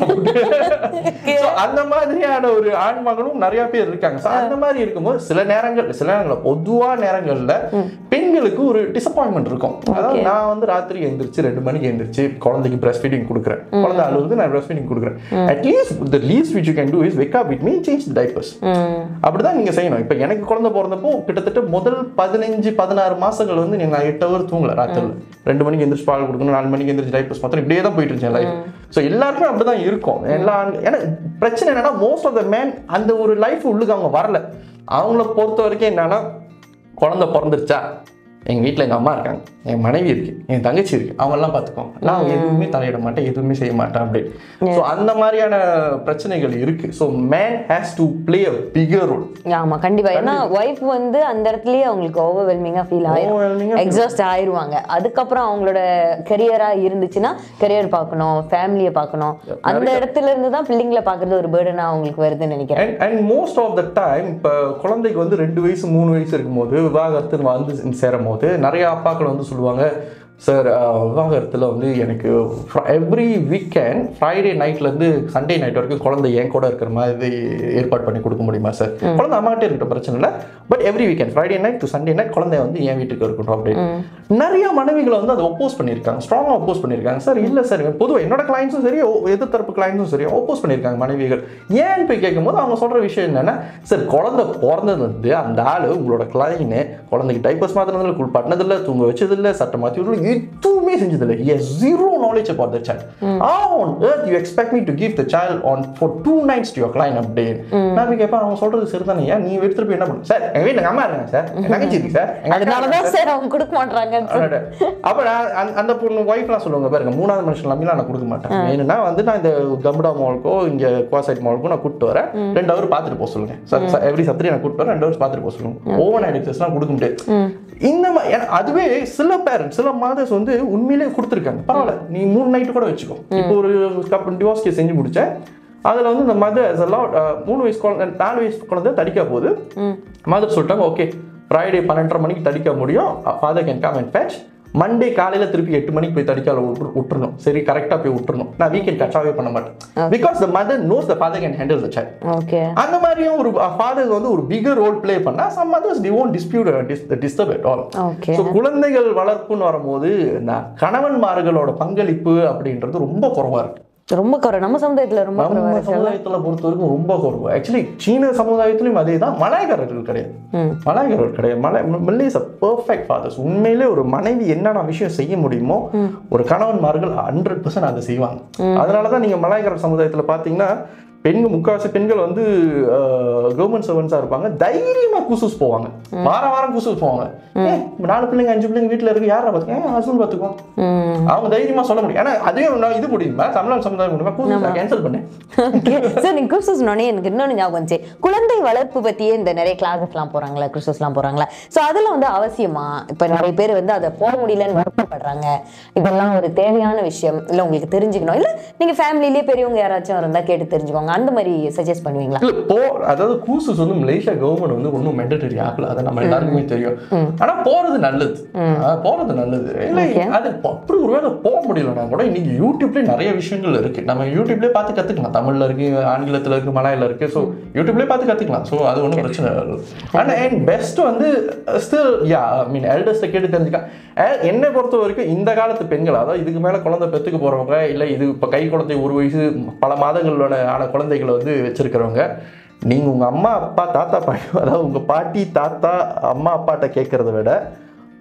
So, அந்த மாதிரியான ஒரு ஆண்மகனும் நிறைய பேர் இருக்காங்க So, அந்த மாதிரி இருக்கும்போது சில நேரங்கள் சில நேரங்கள்ல பொதுவா நேரங்கள்ல பெண்களுக்கு ஒரு டிசப்பாயின்மெண்ட் இருக்கும் அதாவது நான் வந்து ராத்திரி எந்திரிச்சு ரெண்டு மணிக்கு எந்திரிச்சு குழந்தைக்கு பிரஸ்ட் ஃபீடிங் கொடுக்குறேன் குழந்தை அழுகுது நான் பிரஸ்ட் ஃபீடிங் கொடுக்குறேன் at least the least which you can do is wake up with me change diapers hmm அப்படிதான் நீங்க செய்யணும் இப்போ எனக்கு குழந்தை பிறந்தப்போ கிட்டத்தட்ட முதல் பதினஞ்சு பதினாறு மாசங்கள் வந்து நீங்க நான் எட்டு ஹவர் தூங்கல ராத்திரில ரெண்டு மணிக்கு எந்திரிச்சு பால் கொடுக்கணும் நாலு மணிக்கு எந்திரிச்சு டைப்பர்ஸ் மாத்திரம் இப்படியே தான் போயிட்டு இருந்துச்சு லைஃப் ஸோ எல்லாருமே அப்படிதான் இருக்கும் எல்லா ஆண்- ஏன்னா பிரச்சனை என்னன்னா மோஸ்ட் ஆஃப் த மேன் அந்த ஒரு லைஃப் உள்ளுக்கு அவங்க வரல அவங்கள பொறுத்த வரைக்கும் என்னன்னா குழந்தை பிறந்துருச்சா எங்க வீட்டில் எங்க அம்மா இருக்காங்க என் மனைவி இருக்கு என் தங்கச்சி இருக்கு அவங்க எல்லாம் பார்த்துக்கோங்க நான் எதுவுமே தலையிட மாட்டேன் எதுவுமே செய்ய மாட்டேன் அப்படி ஸோ அந்த மாதிரியான பிரச்சனைகள் இருக்கு so man has to play a bigger role ஆமா கண்டிப்பா ஏன்னா ஒய்ஃப் வந்து அந்த இடத்துலயே அவங்களுக்கு ஓவர்வெல்மிங்கா ஃபீல் Overwhelming ஆயிரும் ஆ எக்ஸாஸ்ட் ஆயிருவாங்க அதுக்கப்புறம் அவங்களோட கரியரா இருந்துச்சுன்னா கரியர் பார்க்கணும் ஃபேமிலியை பார்க்கணும் அந்த இடத்துல இருந்து தான் பிள்ளைங்களை பார்க்கறது ஒரு பேர்டனா அவங்களுக்கு வருதுன்னு நினைக்கிறேன் and and most of the time இப்போ குழந்தைக்கு வந்து ரெண்டு வயசு மூணு வயசு இருக்கும்போது விவாகரத்து வந்து சேரும் போது நிறைய அப்பாக்கள் வந்து சொல்லுவாங்க சார் விவாகரத்தில் வந்து எனக்கு எவ்ரி வீக்கெண்ட் ஃப்ரைடே நைட்லேருந்து சண்டே நைட் வரைக்கும் குழந்தை என் கூட இருக்கிற மாதிரி ஏற்பாடு பண்ணி கொடுக்க முடியுமா சார் குழந்தை அம்மாட்டே இருக்கட்டும் பிரச்சனை இல்லை but every weekend Friday night to Sunday night குழந்தை வந்து என் வீட்டுக்கு இருக்கட்டும் அப்படின்னு நிறைய மனைவிகளை வந்து அதை ஒப்போஸ் பண்ணியிருக்காங்க ஸ்ட்ராங்காக ஒப்போஸ் பண்ணியிருக்காங்க சார் இல்லை சார் பொதுவாக என்னோட கிளைண்ட்ஸும் சரி ஓ- எதிர்த்தரப்பு கிளைண்ட்ஸும் சரி ஒப்போஸ் பண்ணியிருக்காங்க மனைவிகள் ஏன்னு போய் கேட்கும்போது அவங்க சொல்கிற விஷயம் என்னன்னா சார் குழந்தை பிறந்தது வந்து அந்த ஆள் உங்களோட கிளைண்ட் குழந்தைக்கு டைப்பர்ஸ் மாத்தினதில்லை குளிப்பாட்டினதில்லை தூங்க வச்சதில்லை சட்டை மாற்றி விடல எதுவுமே செஞ்சதில்லை yes zero knowledge about the child how on earth you expect me to give the child on for two nights to your client அப்படின்னு நான் போய் கேட்பேன் அவங்க சொல்றது சரிதானே ஏன் நீ எடுத்துட்டு போய் என்ன பண்ணு சார் எங்க வீட்டுல எங்க அம்மா இருக்காங்க சார் எங்க தங்கச்சி இருக்கு சார் எங்க அக்கா இருக்காங்க அதனாலதான் சார் அவங்க கொடுக்க மாட்டாங்கன்னு அடடே. அப்ப நான் அந்த- அந்த பொண்ணு ஒய்ஃப்லாம் சொல்லுவாங்க பாருங்க மூணாவது மனுஷன் நம்பிலாம் நான் கொடுக்க மாட்டேன் வேணும்னா வந்து நான் இந்த கம்டா மாலுக்கோ இங்க குவாசைட் மாலுக்கோ நான் கூப்பிட்டு வரேன் ரெண்டு ஹவர் பார்த்துட்டு போக சொல்லுங்க எவ்ரி சத்திரி நான் கூப்பிட்டு வரேன் ரெண்டு ஹவர்ஸ் பார்த்துட்டு போக சொல்லுங்க ஓவன் அடிக்டர்ஸ்லாம் கொடுக்க முடியாது இந்த மா- ஏன்னா அதுவே சில பேரண்ட்ஸ் சில மாதர்ஸ் வந்து உண்மையிலேயே கொடுத்துருக்காங்க பரவாயில்ல நீ மூணு நைட்டு கூட வச்சுக்கோ இப்போ ஒரு கப் டிவோர்ஸ் கேஸ் செஞ்சு முடிச்சேன் அதில் வந்து இந்த மதர் எல்லாம் மூணு வயசு குழந்தை நாலு வயசு குழந்தை தடிக்க போகுது மதர் சொல்லிட்டாங்க ஓகே ஃப்ரைடே பன்னெண்டரை மணிக்கு தடிக்க முடியும் father can come and fetch Monday காலையில் திருப்பி எட்டு மணிக்கு போய் தடிக்கால விட்டு விட்டுறணும் சரி கரெக்டாக போய் விட்டுறணும் நான் வீக்கெண்ட் டச்சாவே பண்ண மாட்டேன் because the mother knows the father can handle the child okay அந்த மாதிரியும் ஒரு ஃபாதர் வந்து ஒரு பிகர் ரோல் ப்ளே பண்ணா some mothers the own dispute disturb at all okay so குழந்தைகள் வளர்ப்புன்னு வரும்போது இந்த கணவன்மார்களோட பங்களிப்பு அப்படின்றது ரொம்ப குறைவா இருக்கு ரொம்ப குறை நம்ம சமுதாயத்துல ரொம்ப குறைவா நம்ம இருக்கு சமுதாயத்துல பொறுத்த வரைக்கும் ரொம்ப குறைவு ஆக்சுவலி சீன சமுதாயத்திலும் அதே தான் மலாய்க்காரர்கள் கிடையாது ம். மலாய்க்காரர்கள் கிடையாது மலை மில்லிஸ் அ பர்ஃபெக்ட் ஃபாதர்ஸ் உண்மையிலே ஒரு மனைவி என்னென்ன விஷயம் செய்ய முடியுமோ ஒரு கணவன்மார்கள் ஹண்ட்ரட் பர்சன்ட் அதை செய்வாங்க அதனால தான் நீங்கள் மலாய்க்காரர் சமுதாயத்தில் பார்த்தீங்கன்னா பெண்கள் முக்காவாசி பெண்கள் வந்து கவர்மெண்ட் சர்வன்ஸாக இருப்பாங்க தைரியமாக குசூஸ் போவாங்க வாரம் வாரம் குசூஸ் போவாங்க ஏ நாலு பிள்ளைங்க அஞ்சு பிள்ளைங்க வீட்டில் இருக்கு யாரை பார்த்துக்க ஏன் ஹஸ்பண்ட் பார்த்துக்குவோம் ம் அவங்க தைரியமா சொல்ல முடியும் ஏன்னா அதே நான் இது முடியுமா தமிழ்நாடு சமுதாயம் முடியுமா கூகுள் கேன்சல் பண்ணேன் ஓகே சார் நீங்க கிறிஸ்துஸ் சொன்னோடனே எனக்கு இன்னொன்று ஞாபகம் வந்துச்சு குழந்தை வளர்ப்பு பத்தியே இந்த நிறைய கிளாஸஸ்லாம் போறாங்களா கிறிஸ்துஸ்லாம் போறாங்களா ஸோ அதெல்லாம் வந்து அவசியமா இப்போ நிறைய பேர் வந்து அதை போக முடியலன்னு வருத்தப்படுறாங்க இதெல்லாம் ஒரு தேவையான விஷயம் இல்லை உங்களுக்கு தெரிஞ்சுக்கணும் இல்லை நீங்க ஃபேமிலிலேயே பெரியவங்க யாராச்சும் இருந்தா கேட்டு தெரிஞ்சுக்கோங்க அந்த மாதிரி சஜஸ்ட் பண்ணுவீங்களா இல்ல போ அதாவது கூசஸ் வந்து மலேசியா கவர்மெண்ட் வந்து ஒன்றும் மெண்டட்டரி ஆகல அது நம்ம எல்லாருக்குமே தெரியும் ஆனா போறது நல்லது ஆ, போறது நல்லது இல்லை அது அப்படி ஒருவேளை போக முடியலன்னா கூட இன்னைக்கு யூடியூப்லேயே நிறைய விஷயங்கள் இருக்கு நம்ம யூடியூப்லேயே பார்த்து கத்துக்கலாம் தமிழ்ல இருக்கு ஆங்கிலத்துல இருக்கு மலையில இருக்கு ஸோ யூடியூப்லேயே பார்த்து கத்துக்கலாம் ஸோ அது ஒன்றும் பிரச்சனை இல்லை அண்ட் அண்ட் பெஸ்ட் வந்து ஸ்டில் யா ஐ மீன் எல்டர்ஸ்ட்டை கேட்டு தெரிஞ்சுக்கலாம் And என்னை பொறுத்த வரைக்கும் இந்த காலத்து பெண்கள் அதாவது இதுக்கு மேலே குழந்தை பெற்றுக்க போகிறவங்க இல்லை இது இப்போ கை குழந்தை ஒரு வயசு பல மாதங்களோட ஆன குழந்தைகளை வந்து வச்சிருக்கிறவங்க நீங்கள் உங்கள் அம்மா அப்பா தாத்தா பாட்டி அதாவது உங்கள் பாட்டி தாத்தா அம்மா அப்பாட்ட கேட்குறத விட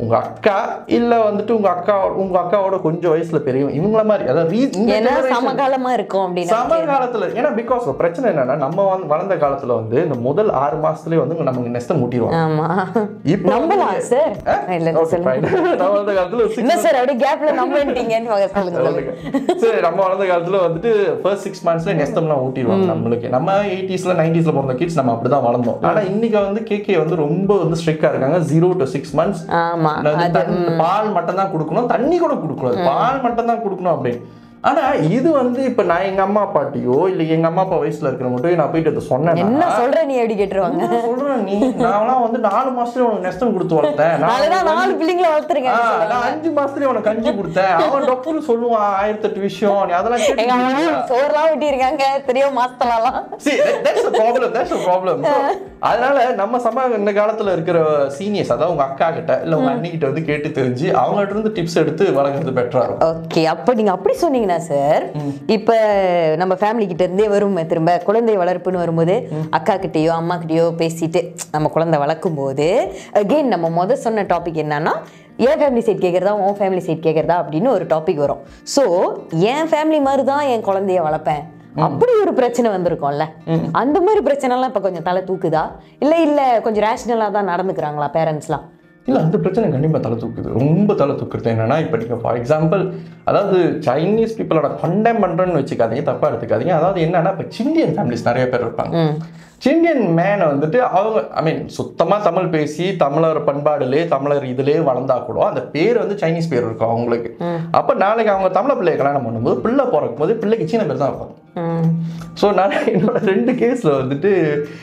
உங்க அக்கா இல்ல வந்துட்டு உங்க அக்கா உங்க அக்காவோட கொஞ்சம் வயசுல பெரியவங்க இவங்கள மாதிரி அதாவது re- இந்த ஏன்னா generation- சமகாலமா இருக்கும் அப்படின்னு சம காலத்துல ஏன்னா பிகாஸ் பிரச்சனை என்னன்னா நம்ம வந்து வளர்ந்த காலத்துல வந்து இந்த முதல் ஆறு மாசத்துலயே வந்து நமக்கு நெஸ்ட மூட்டிடுவாங்க ஆமா இப்போ நம்பலாம் சார் இல்ல Okay, சொல்லுங்க fine. நம்ம வளர்ந்த காலத்துல ஒரு six என்ன சார் அப்படியே கேப்ல நம்பிட்டீங்கன்னு சொல்லுங்க சொல்லுங்க சரி நம்ம வளர்ந்த காலத்துல வந்துட்டு ஃபர்ஸ்ட் சிக்ஸ் மந்த்ஸ்ல நெஸ்டம்லாம் ஊட்டிடுவாங்க நம்மளுக்கு நம்ம எயிட்டிஸ்ல நைன்டிஸ்ல பிறந்த கிட்ஸ் நம்ம அப்படிதான் வளர்ந்தோம் ஆனா இன்னைக்கு வந்து கேகே வந்து ரொம்ப வந்து ஸ்ட்ரிக்டா இருக்காங்க ஜீரோ டு சிக்ஸ் மந்த்ஸ் ஆமா பால் மட்டும் தான் கொடுக்கணும் தண்ணி கூட கொடுக்கக்கூடாது பால் மட்டும் தான் கொடுக்கணும் அப்படின்னு ஆனா இது வந்து இப்ப நான் எங்க அம்மா அப்பாட்டியோ இல்ல எங்க அம்மா அப்பா வயசுல இருக்கிற மட்டும் நான் போயிட்டு அதை சொன்னேன்னா என்ன சொல்ற நீ எப்படி கேட்டுருவாங்க என்ன சொல்றேன் நீ நான்லாம் வந்து நாலு மாசத்துல உனக்கு நெஸ்டம் கொடுத்து வளர்த்தேன் நான் அதனாலதான் நாலு பிள்ளைங்களை வளர்த்துருங்க ஆ, நான் அஞ்சு மாசத்துலயே உனக்கு கஞ்சி கொடுத்தேன் அவன் டாக்டர் சொல்லுவான் ஆயிரத்தி எட்டு விஷயம் நீ அதெல்லாம் எங்க கேட்டு அம்மா சோறுலாம் வெட்டி இருக்காங்க தெரியும் மாசத்துலாம் See, that- that's the problem, that's the problem. So, அதனால நம்ம சம இந்த காலத்துல இருக்கிற சீனியர்ஸ் அதாவது உங்க அக்கா கிட்ட இல்ல உங்க அண்ணி கிட்ட வந்து கேட்டு தெரிஞ்சு அவங்ககிட்ட இருந்து டிப்ஸ் எடுத்து வளர்க்கறது பெட்டரா இருக்கும் ஓகே அப்ப நீங்க அப்படி சொன்னீங்கன்னா சார் இப்ப நம்ம ஃபேமிலி கிட்ட இருந்தே வரும் திரும்ப குழந்தை வளர்ப்புன்னு வரும்போது அக்கா கிட்டயோ அம்மா கிட்டயோ பேசிட்டு நம்ம குழந்தை வளர்க்கும் போது அகெயின் நம்ம முத சொன்ன டாபிக் என்னன்னா என் ஃபேமிலி சைட் கேட்குறதா உன் ஃபேமிலி சைட் கேட்குறதா அப்படின்னு ஒரு டாபிக் வரும் ஸோ என் ஃபேமிலி மாதிரி தான் என் குழந்தைய வளர்ப்பேன் அப்படி ஒரு பிரச்சனை வந்திருக்கும்ல அந்த மாதிரி பிரச்சனைலாம் இப்ப கொஞ்சம் தலை தூக்குதா இல்ல இல்ல கொஞ்சம் ரேஷனலா தான் நடந்துக்கிறாங்களா பேரண்ட்ஸ்லாம் இல்ல அந்த பிரச்சனை கண்டிப்பா தலை தூக்குது ரொம்ப தலை தூக்குறது என்னன்னா இப்ப நீங்க ஃபார் எக்ஸாம்பிள் அதாவது சைனீஸ் பீப்புளோட கண்டெம் பண்றேன்னு வச்சுக்காதீங்க தப்பா எடுத்துக்காதீங்க அதாவது என்னன்னா இப்ப சிண்டியன் ஃபேமிலிஸ் நிறைய பேர் இருப்பாங்க சிண்டியன் மேனை வந்துட்டு அவங்க ஐ மீன் சுத்தமா தமிழ் பேசி தமிழர் பண்பாடுலே தமிழர் இதுலயே வளர்ந்தா கூட அந்த பேர் வந்து சைனீஸ் பேர் இருக்கும் அவங்களுக்கு அப்ப நாளைக்கு அவங்க தமிழ பிள்ளைய கல்யாணம் பண்ணும்போது பிள்ளை பிறக்கும் போது பிள்ளைக்கு சீன பேர் தான் வைப்பாங்க ம் ஸோ நான் என்னோட ரெண்டு கேஸில் வந்துட்டு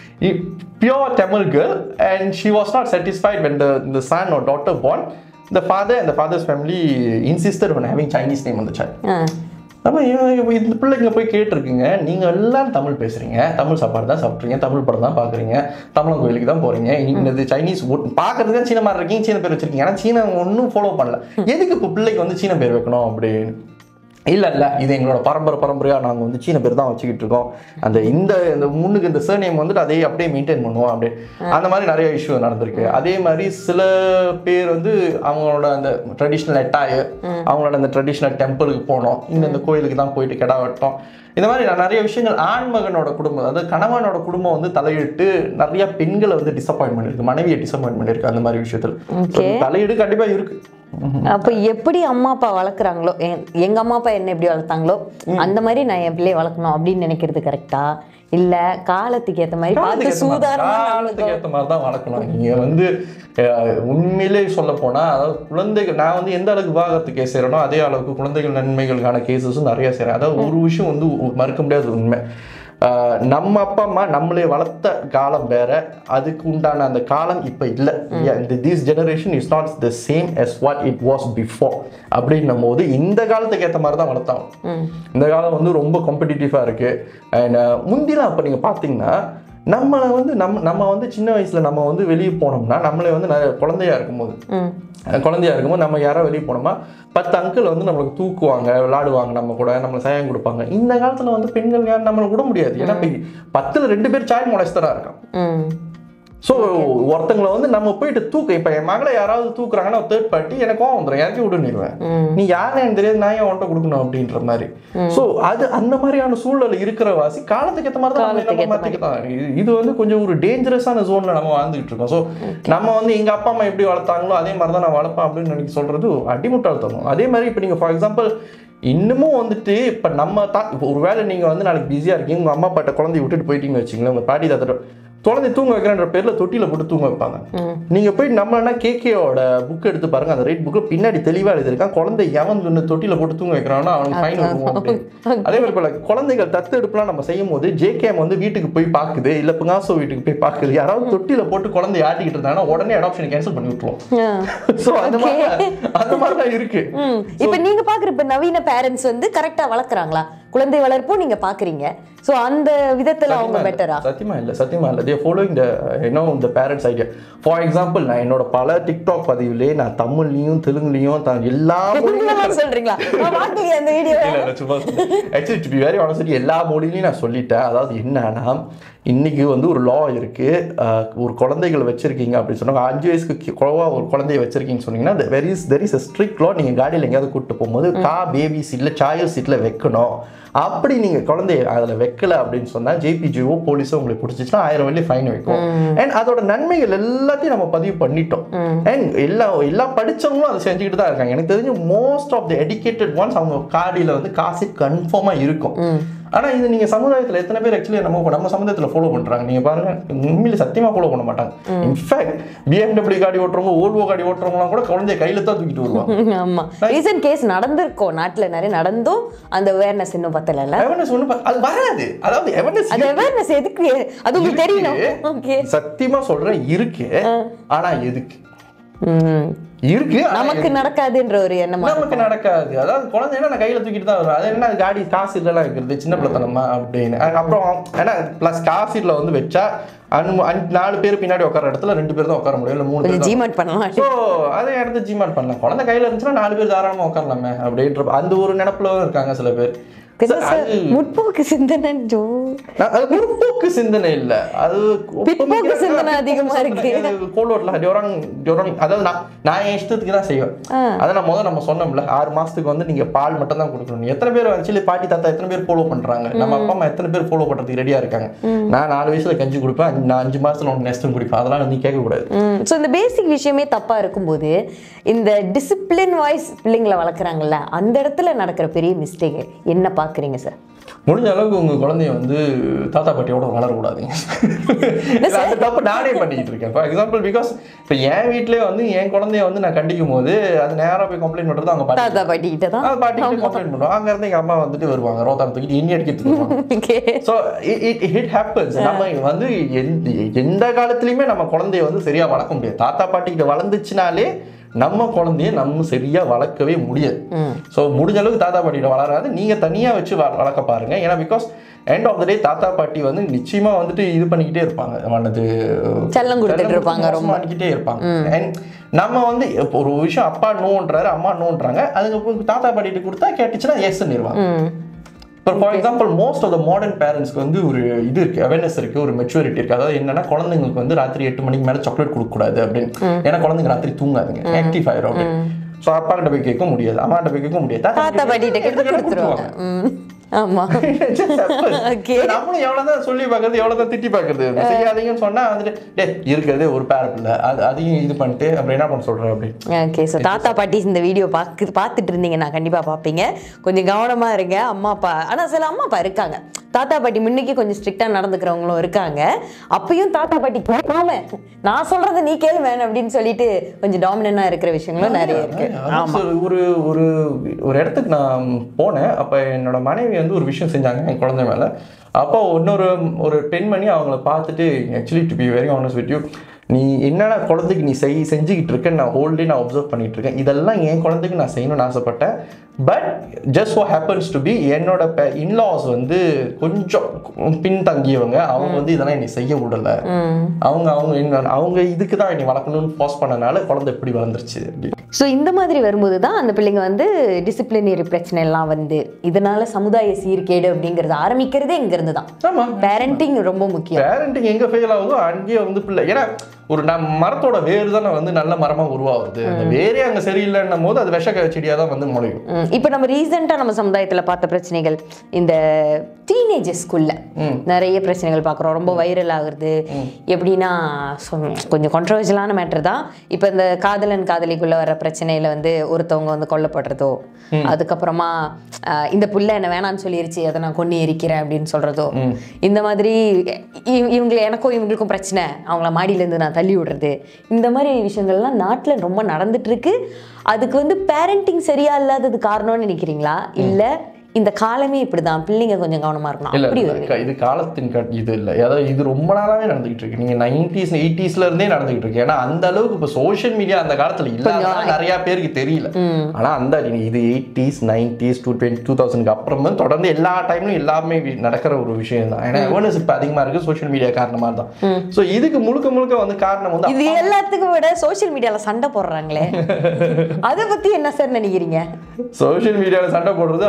pure Tamil girl and she was not satisfied when the இந்த son or daughter born the father and the father's family insisted on having Chinese name on the child ஆ அப்போ இந்த பிள்ளைங்க போய் கேட்டிருக்குங்க நீங்கள் எல்லாம் தமிழ் பேசுகிறீங்க தமிழ் சாப்பாடு தான் சாப்பிட்றீங்க தமிழ் படம் தான் பார்க்குறீங்க தமிழ் கோயிலுக்கு தான் போகிறீங்க இந்த சைனீஸ் பார்க்கறதுக்கு தான் சீன மாதிரி இருக்கீங்க சீன பேர் வச்சிருக்கீங்க ஆனால் சீன ஒன்றும் ஃபாலோ பண்ணல எதுக்கு இப்போ பிள்ளைக்கு வந்து சீன பேர் வைக்கணும் அப்படின்னு இல்லை இல்லை இது எங்களோட பரம்பரை பரம்பரையாக நாங்கள் வந்து சீன பேர் தான் வச்சுக்கிட்டு இருக்கோம் அந்த இந்த இந்த முன்னுக்கு இந்த சர்நேம் வந்துட்டு அதே அப்படியே மெயின்டைன் பண்ணுவோம் அப்படியே அந்த மாதிரி நிறைய இஷ்யூ நடந்திருக்கு அதே மாதிரி சில பேர் வந்து அவங்களோட அந்த ட்ரெடிஷ்னல் எட்டாயர் அவங்களோட அந்த ட்ரெடிஷ்னல் டெம்பிளுக்கு போனோம் இந்த இந்த கோயிலுக்கு தான் போயிட்டு கிடா வெட்டோம் இந்த மாதிரி நான் நிறைய விஷயங்கள் ஆண்மகனோட குடும்பம் அதாவது கணவனோட குடும்பம் வந்து தலையிட்டு நிறைய பெண்களை வந்து டிசப்பாயின்ட் பண்ணிருக்கு மனைவியை டிசப்பாயின்ட் பண்ணிருக்கு அந்த மாதிரி விஷயத்தில் So, தலையீடு கண்டிப்பா இருக்கு அப்ப எப்படி அம்மா அப்பா வளர்க்குறாங்களோ எ- எங்க அம்மா அப்பா என்ன எப்படி வளர்த்தாங்களோ அந்த மாதிரி நான் என் பிள்ளைய வளர்க்கணும் அப்படின்னு நினைக்கிறது கரெக்டா இல்ல காலத்துக்கு ஏத்த மாதிரி பார்த்து காலத்துக்கு ஏத்த மாதிரி- சூதானமா காலத்துக்கு ஏத்த மாதிரி தான் வளர்க்கணும் நீங்க வந்து அஹ், உண்மையிலே சொல்ல போனா அதாவது குழந்தைகள் நான் வந்து எந்த அளவுக்கு விவாகரத்து கேஸ் செய்யறேனோ அதே அளவுக்கு குழந்தைகள் நன்மைகளுக்கான கேசஸும் நிறைய செய்றேன் அதாவது ஒரு விஷயம் வந்து உ- மறுக்க முடியாத உண்மை அஹ், நம்ம அப்பா அம்மா நம்மளே வளர்த்த காலம் வேற அதுக்கு உண்டான அந்த காலம் இப்ப இல்லை this generation is not the same as what it was before அப்படின்னும் போது இந்த காலத்துக்கு ஏற்ற மாதிரி தான் வளர்த்தாங்க இந்த காலம் வந்து ரொம்ப காம்படிட்டிவாக இருக்கு அண்ட் முந்திலாம் அப்போ நீங்கள் பார்த்தீங்கன்னா நம்மளை வந்து நம்ம நம்ம வந்து சின்ன வயசுல நம்ம வந்து வெளியே போனோம்னா நம்மளே வந்து நிறைய குழந்தையா இருக்கும்போது ம். அஹ் குழந்தையா இருக்கும்போது நம்ம யாரோ வெளியே போனோமா பத்து அங்கிள் வந்து நம்மளுக்கு தூக்குவாங்க விளாடுவாங்க நம்ம கூட நம்மளை சாயம் கொடுப்பாங்க இந்த காலத்துல வந்து பெண்கள் யாரும் நம்மளை விட முடியாது ஏன்னா இப்ப பத்துல ரெண்டு பேர் சாய் மொடஸ்டரா இருக்கான் ம் ஸோ ஒருத்தங்களை வந்து நம்ம போயிட்டு தூக்க இப்போ என் மகளை யாராவது தூக்குறாங்கன்னா தேர்ட் பார்ட்டி எனக்கு கோவம் வந்துடும் இறக்கி விடுன்னிடுவேன் நீ யாருன்னு எனக்கு தெரியாது நான் ஏன் உன்ட்ட கொடுக்கணும் அப்படின்ற மாதிரி ஸோ அது அந்த மாதிரியான சூழல் இருக்கிற வாசி காலத்துக்கு ஏற்ற மாதிரி தான் நம்மளை நம்ம மாத்திக்கலாம் இது- இது வந்து கொஞ்சம் ஒரு டேஞ்சரஸான ஜோன்ல நம்ம வாழ்ந்துகிட்டு இருக்கோம் ஸோ நம்ம வந்து எங்க அப்பா அம்மா எப்படி வளர்த்தாங்களோ அதே மாதிரி தான் நான் வளர்ப்பேன் அப்படின்னு நினைக்க சொல்றது அடிமுட்டாள்தனம் அதே மாதிரி இப்போ நீங்க ஃபார் எக்ஸாம்பிள் இன்னமும் வந்துட்டு இப்போ நம்ம தான் இப்போ ஒருவேளை நீங்கள் வந்து நாளைக்கு பிஸியாக இருக்கீங்க உங்கள் அம்மா அப்பாட்ட குழந்தைய விட்டுட்டு போயிட்டீங்க வச்சுங்களேன் உங்கள் பாட்டி தாத்தா குழந்தை தூங்க வைக்கிறன்ற பேர்ல தொட்டில போட்டு தூங்க வைப்பாங்க நீங்க போய் நம்மளனா கேகேயோட புக் எடுத்து பாருங்க அந்த ரைட் புக்ல பின்னாடி தெளிவா எழுதிருக்கான் குழந்தை எவன் வந்து தொட்டில போட்டு தூங்க வைக்கிறானோ அவனுக்கு ஃபைன் வருவோம் அப்படின்னு. அதே மாதிரி போல குழந்தைகள் தத்து எடுப்புலாம் நம்ம செய்யும் போது ஜேகேஎம் வந்து வீட்டுக்கு போய் பாக்குது இல்ல பிங்காசோ வீட்டுக்கு போய் பாக்குது யாராவது தொட்டில போட்டு குழந்தை ஆட்டிக்கிட்டு இருந்தாங்கன்னா உடனே அடாப்ஷன் கேன்சல் பண்ணி விட்டுருவோம் ஆ. சோ அந்த மாதிரி அந்த மாதிரி தான் இருக்கு ம். இப்ப நீங்க பாக்குற இப்ப நவீன பேரண்ட்ஸ் வந்து கரெக்டா வளர்க்குறாங்களா குழந்தை வளர்ப்பும் நீங்க பாக்குறீங்க சோ அந்த விதத்துல அவங்க சத்தியமா இல்ல. பெட்டரா சத்தியமா இல்ல சத்தியமா இல்ல தே ஃபாலோயிங் த யூனோ இந்த பேரண்ட்ஸ் ஐடியா ஃபார் எக்ஸாம்பிள் நான் என்னோட பல டிக்டாக் பதிவுலே நான் தமிழ்லையும் தெலுங்குலையும் த- எல்லா மொழியிலும் சொல்றீங்களா நான் பார்க்கலையே அந்த வீடியோ இல்ல, இல்ல, சும்மா actually to be very honest எல்லா மொழியிலையும் நான் சொல்லிட்டேன் அதாவது என்னன்னா இன்னைக்கு வந்து ஒரு லா இருக்கு அஹ், ஒரு குழந்தைகள் வச்சிருக்கீங்க அப்படின்னு சொன்னாங்க அஞ்சு வயசுக்கு கி- குறைவா ஒரு குழந்தைய வச்சிருக்கீங்கன்னு சொன்னீங்கன்னா where is there is strict law நீங்க காடியில் எங்கேயாவது கூட்டு போகும்போது கா பேபி சீட்ல சாயல் சீட்ல வைக்கணும் அப்படி நீங்க குழந்தைய அதுல வைக்கல அப்படின்னு சொன்னா ஜேபிஜிஓ போலீஸோ உங்களுக்கு பிடிச்சிச்சுன்னா ஆயிரம் வெள்ளி ஃபைன் வைக்கும் அண்ட் அதோட நன்மைகள் எல்லாத்தையும் நம்ம பதிவு பண்ணிட்டோம் அண்ட் எல்லா எல்லா படிச்சவங்களும் அதை செஞ்சுக்கிட்டு தான் இருக்காங்க எனக்கு தெரிஞ்சு most of the educated ones அவங்க காடியில வந்து காசு கன்ஃபார்மா இருக்கும் ஆனா இது நீங்க சமுதாயத்துல எத்தனை பேர் ஆக்சுவலி நம்ம நம்ம சமுதாயத்துல ஃபாலோ பண்றாங்க நீங்க பாருங்க உண்மையில சத்தியமா ஃபாலோ பண்ண மாட்டாங்க இன்ஃபேக்ட் பிஎம்டபிள்யூ காடி ஓட்டுறவங்க ஓல்வோ காடி ஓட்டுறவங்கலாம் கூட குழந்தைய கையில தான் தூக்கிட்டு வருவாங்க ஆமா ரீசன்ட் கேஸ் நடந்திருக்கோம் நாட்டுல நிறைய நடந்தும் அந்த அவேர்னஸ் இன்னும் பத்தல அவேர்னஸ் ஒண்ணு அது வராது அதாவது அவேர்னஸ் அது அவேர்னஸ் எதுக்கு அது உங்களுக்கு தெரியணும் ஓகே சத்தியமா சொல்றேன் இருக்கு ஆனா எதுக்கு இருக்கு ஆனா நமக்கு நடக்காதுன்ற ஒரு எண்ணமா நமக்கு நடக்காது அதாவது குழந்தைன்னா நான் கையில தூக்கிட்டு தான் வரும் அது என்ன அது காடி காசு இல்லைலாம் இருக்கிறது சின்ன பிள்ளைத்தனமா அப்படின்னு அஹ் அப்புறம் ஏன்னா பிளஸ் காசுல வந்து வச்சா அனு- அஞ்சு- நாலு பேர் பின்னாடி உட்கார இடத்துல ரெண்டு பேர் தான் உட்கார முடியும் இல்லை மூணு பேர் கொஞ்சம் ஜிமாட் பண்ணலாம் ஸோ அதை எடுத்து ஜிமாட் பண்ணலாம் குழந்தை கையில இருந்துச்சுன்னா நாலு பேர் தாராளமா உட்காரலாமே அப்படின்ற அந்த ஒரு நினப்புல இருக்காங்க சில பேர் சார், அது முற்போக்கு சிந்தனை ஜோ நான் அது முற்போக்கு சிந்தனை இல்ல அது பிற்போக்கு சிந்தனை அதிகமா இருக்கு. கோல்வோட்ல டியோரங் டியோரங் அதாவது நான் நான் என் இஷ்டத்துக்கு தான் செய்வேன் அதை நான் முதல்ல நம்ம சொன்னோம்ல ஆறு மாசத்துக்கு வந்து நீங்க பால் மட்டும் தான் கொடுக்கணும் எத்தனை பேர் ஆக்சுவலி பாட்டி தாத்தா எத்தனை பேர் ஃபாலோ பண்றாங்க நம்ம அப்பா அம்மா எத்தனை பேர் ஃபாலோ பண்றதுக்கு ரெடியா இருக்காங்க நான் நாலு வயசுல கஞ்சி கொடுப்பேன் அஞ்சு- நான் அஞ்சு மாசத்துல ஒன்று நெஸ்ட்டும் குடிப்பேன் அதெல்லாம் நீ கேட்க கூடாது ஸோ இந்த பேசிக் விஷயமே தப்பா இருக்கும்போது இந்த டிசிப்ளின் வாய்ஸ் பிள்ளைங்களை வளர்க்குறாங்கல்ல அந்த இடத்துல நடக்கிற பெரிய மிஸ்டேக் என்ன பாக்குறீங்க சார் முடிஞ்ச அளவுக்கு உங்க குழந்தைய வந்து தாத்தா பாட்டியோட வளரக்கூடாதுங்க அந்த தப்பு நானே பண்ணிக்கிட்டு இருக்கேன் ஃபார் எக்ஸாம்பிள் பிகாஸ் இப்போ என் வீட்லயே வந்து என் குழந்தைய வந்து நான் கண்டிக்கும் போது அது நேரா போய் கம்ப்ளைண்ட் பண்றது அவங்க பாட்டி தாத்தா பாட்டி கிட்ட தான் அது பாட்டி கம்ப்ளைண்ட் பண்ணுவோம் அங்க இருந்து எங்க அம்மா வந்துட்டு வருவாங்க ரோத்தாரம் தூக்கிட்டு இனி அடிக்கிறதுக்கு வருவாங்க okay so it it happens நம்ம வந்து எந்த எந்த காலத்துலயுமே நம்ம குழந்தைய வந்து சரியா வளர்க்க முடியாது தாத்தா பாட்டி கிட்ட வளர்ந்துச்சுனாலே நம்ம குழந்தைய நம்ம சரியா வளர்க்கவே முடியாது ஸோ முடிஞ்ச அளவுக்கு தாத்தா பாட்டிகிட்ட வளராது நீங்க தனியா வச்சு வ- வளர்க்க பாருங்க ஏன்னா because end of the day தாத்தா பாட்டி வந்து நிச்சயமா வந்துட்டு இது பண்ணிக்கிட்டே இருப்பாங்க அவனது செல்லம் கொடுத்துட்டு இருப்பாங்க ரொம்ப. பண்ணிக்கிட்டே இருப்பாங்க And நம்ம வந்து இப்போ ஒரு விஷயம் அப்பா நோன்றாரு அம்மா நோன்றாங்க அதுக்கு தாத்தா பாட்டிட்டு கொடுத்தா கேட்டுச்சுன்னா எஸ் நிறுவாங்க இப்போ for example most of the modern பேரண்ட்ஸ்க்கு வந்து ஒரு இது இருக்கு அவேர்னஸ் இருக்கு ஒரு மெச்சூரிட்டி இருக்கு அதாவது என்னன்னா குழந்தைங்களுக்கு வந்து ராத்திரி எட்டு மணிக்கு மேல சாக்லேட் கொடுக்க கூடாது அப்படின்னு ஏன்னா குழந்தைங்க ராத்திரி தூங்காதுங்க ஆக்டிவ் ஆயிரும் அப்படின்னு ஸோ அப்பா கிட்ட போய் கேட்க முடியாது அம்மா கிட்ட போய் கேட்க முடியாது தாத்தா பாட்டிகிட்ட கிட்ட எடுத்துட்டு கொடுத்துருவாங்க ம். ஆமா Okay. நம்மளும் எவ்வளவுதான் சொல்லி பார்க்கறது எவ்வளவுதான் திட்டி பார்க்கறது செய்யாதீங்கன்னு சொன்னா வந்துட்டு டே இருக்கிறதே ஒரு பேரப்பில்ல அது அதையும் இது பண்ணிட்டு அப்புறம் என்ன பண்ண சொல்ற அப்படி ஓகே ஸோ தாத்தா பாட்டி இந்த வீடியோ பார்க்கு பார்த்துட்டு இருந்தீங்கன்னா கண்டிப்பாக பார்ப்பீங்க கொஞ்சம் கவனமாக இருங்க அம்மா அப்பா ஆனால் சில அம்மா அப்பா இருக்காங்க தாத்தா பாட்டி முன்னைக்கு கொஞ்சம் ஸ்ட்ரிக்டாக நடந்துக்கிறவங்களும் இருக்காங்க அப்பயும் தாத்தா பாட்டி கேட்காம நான் சொல்கிறத நீ கேளு வேணும் அப்படின்னு சொல்லிட்டு கொஞ்சம் டாமினண்டாக இருக்கிற விஷயங்களும் நிறைய இருக்கு அதான் sir, ஒரு ஒரு ஒரு இடத்துக்கு நான் போனேன் அப்ப என்னோட மனைவி வந்து ஒரு விஷயம் செஞ்சாங்க என் குழந்தை மேல அப்போ இன்னொரு ஒரு பெண்மணி அவங்கள பார்த்துட்டு actually to be very honest with you நீ என்னடா குழந்தைக்கு நீ செய் செஞ்சுக்கிட்டு இருக்கேன்னு நான் ஹோல் டே நான் அப்சர்வ் பண்ணிட்டு இருக்கேன் இதெல்லாம் என் குழந்தைக்கு நான் செய்யணும்னு ஆசைப்பட்டேன் but just so happens to be என்னோட இன்லாஸ் வந்து கொஞ்சம் பின்தங்கியவங்க அவங்க வந்து இதெல்லாம் என்னை செய்ய விடல அவங்க அவங்க என்ன அவங்க இதுக்கு தான் என்னை வளர்க்கணும்னு ஃபோர்ஸ் பண்ணனால குழந்தை இப்படி வளர்ந்துருச்சு அப்படி ஸோ இந்த மாதிரி வரும்போது தான் அந்த பிள்ளைங்க வந்து டிசிப்ளினரி பிரச்சனை எல்லாம் வந்து இதனால சமுதாய சீர்கேடு அப்படிங்கிறது ஆரம்பிக்கிறதே இங்கிருந்து தான் ஆமா பேரண்டிங் ரொம்ப முக்கியம் பேரண்டிங் எங்க ஃபெயில் ஆகுதோ அங்கேயே வந்து பிள்ளை ஏன்னா ஒரு நம் மரத்தோட வேர் தானே வந்து நல்ல மரமா உருவாகுது அந்த வேரே அங்க சரியில்லைன்னும் போது அது விஷ செடியா தான் வந்து முளையும் ம், இப்போ நம்ம ரீசெண்டாக நம்ம சமுதாயத்தில் பார்த்த பிரச்சனைகள் இந்த டீனேஜஸ்குள்ள நிறைய பிரச்சனைகள் பார்க்குறோம் ரொம்ப வைரல் ஆகுறது எப்படின்னா சொ- கொஞ்சம் கான்ட்ரவர்ஷியலான மேட்டர் தான் இப்போ இந்த காதலன் காதலிக்குள்ள வர பிரச்சனையில வந்து ஒருத்தவங்க வந்து கொல்லப்படுறதோ அதுக்கப்புறமா ஆஹ், இந்த புள்ள என்ன வேணான்னு சொல்லிருச்சு அதை நான் கொண்டு எரிக்கிறேன் அப்படின்னு சொல்றதோ இந்த மாதிரி இ- இவங்களை எனக்கும் இவங்களுக்கும் பிரச்சனை அவங்கள மாடியிலேருந்து நான் தள்ளி விடுறது இந்த மாதிரி விஷயங்கள்லாம் நாட்டில் ரொம்ப நடந்துட்டு இருக்கு அதுக்கு வந்து பேரண்டிங் சரியா இல்லாதது காரணம்னு நினைக்கிறீங்களா இல்ல இந்த காலமே இப்படிதான் பிள்ளைங்க கொஞ்சம் கவனமா இருக்கணும் இல்ல அப்படி இல்ல, வருது க- இது காலத்தின் கட் இது இல்ல அதாவது இது ரொம்ப நாளாவே நடந்துகிட்டு இருக்கு நீங்க நைன்டிஸ் எயிட்டிஸ்ல இருந்தே நடந்துகிட்டு இருக்கு ஏன்னா அந்த அளவுக்கு இப்ப சோஷியல் மீடியா அந்த காலத்துல இல்லாத நிறைய பேருக்கு தெரியல ஆனா அந்த நீங்க இது eighties nineties to twenty two தௌசண்ட்க்கு அப்புறமா தொடர்ந்து எல்லா டைம்லயும் எல்லாமே வி- நடக்கிற ஒரு விஷயம் தான் ஏன்னா அவேர்னஸ் இப்ப அதிகமா இருக்கு சோஷியல் மீடியா காரணமா தான் சோ இதுக்கு முழுக்க முழுக்க வந்து காரணம் வந்து இது எல்லாத்துக்கும் விட சோஷியல் மீடியால சண்டை போடுறாங்களே அதை பத்தி என்ன சார் நினைக்கிறீங்க சோஷியல் மீடியால சண்டை போடுறது அவங்க ஃப்ரீடம்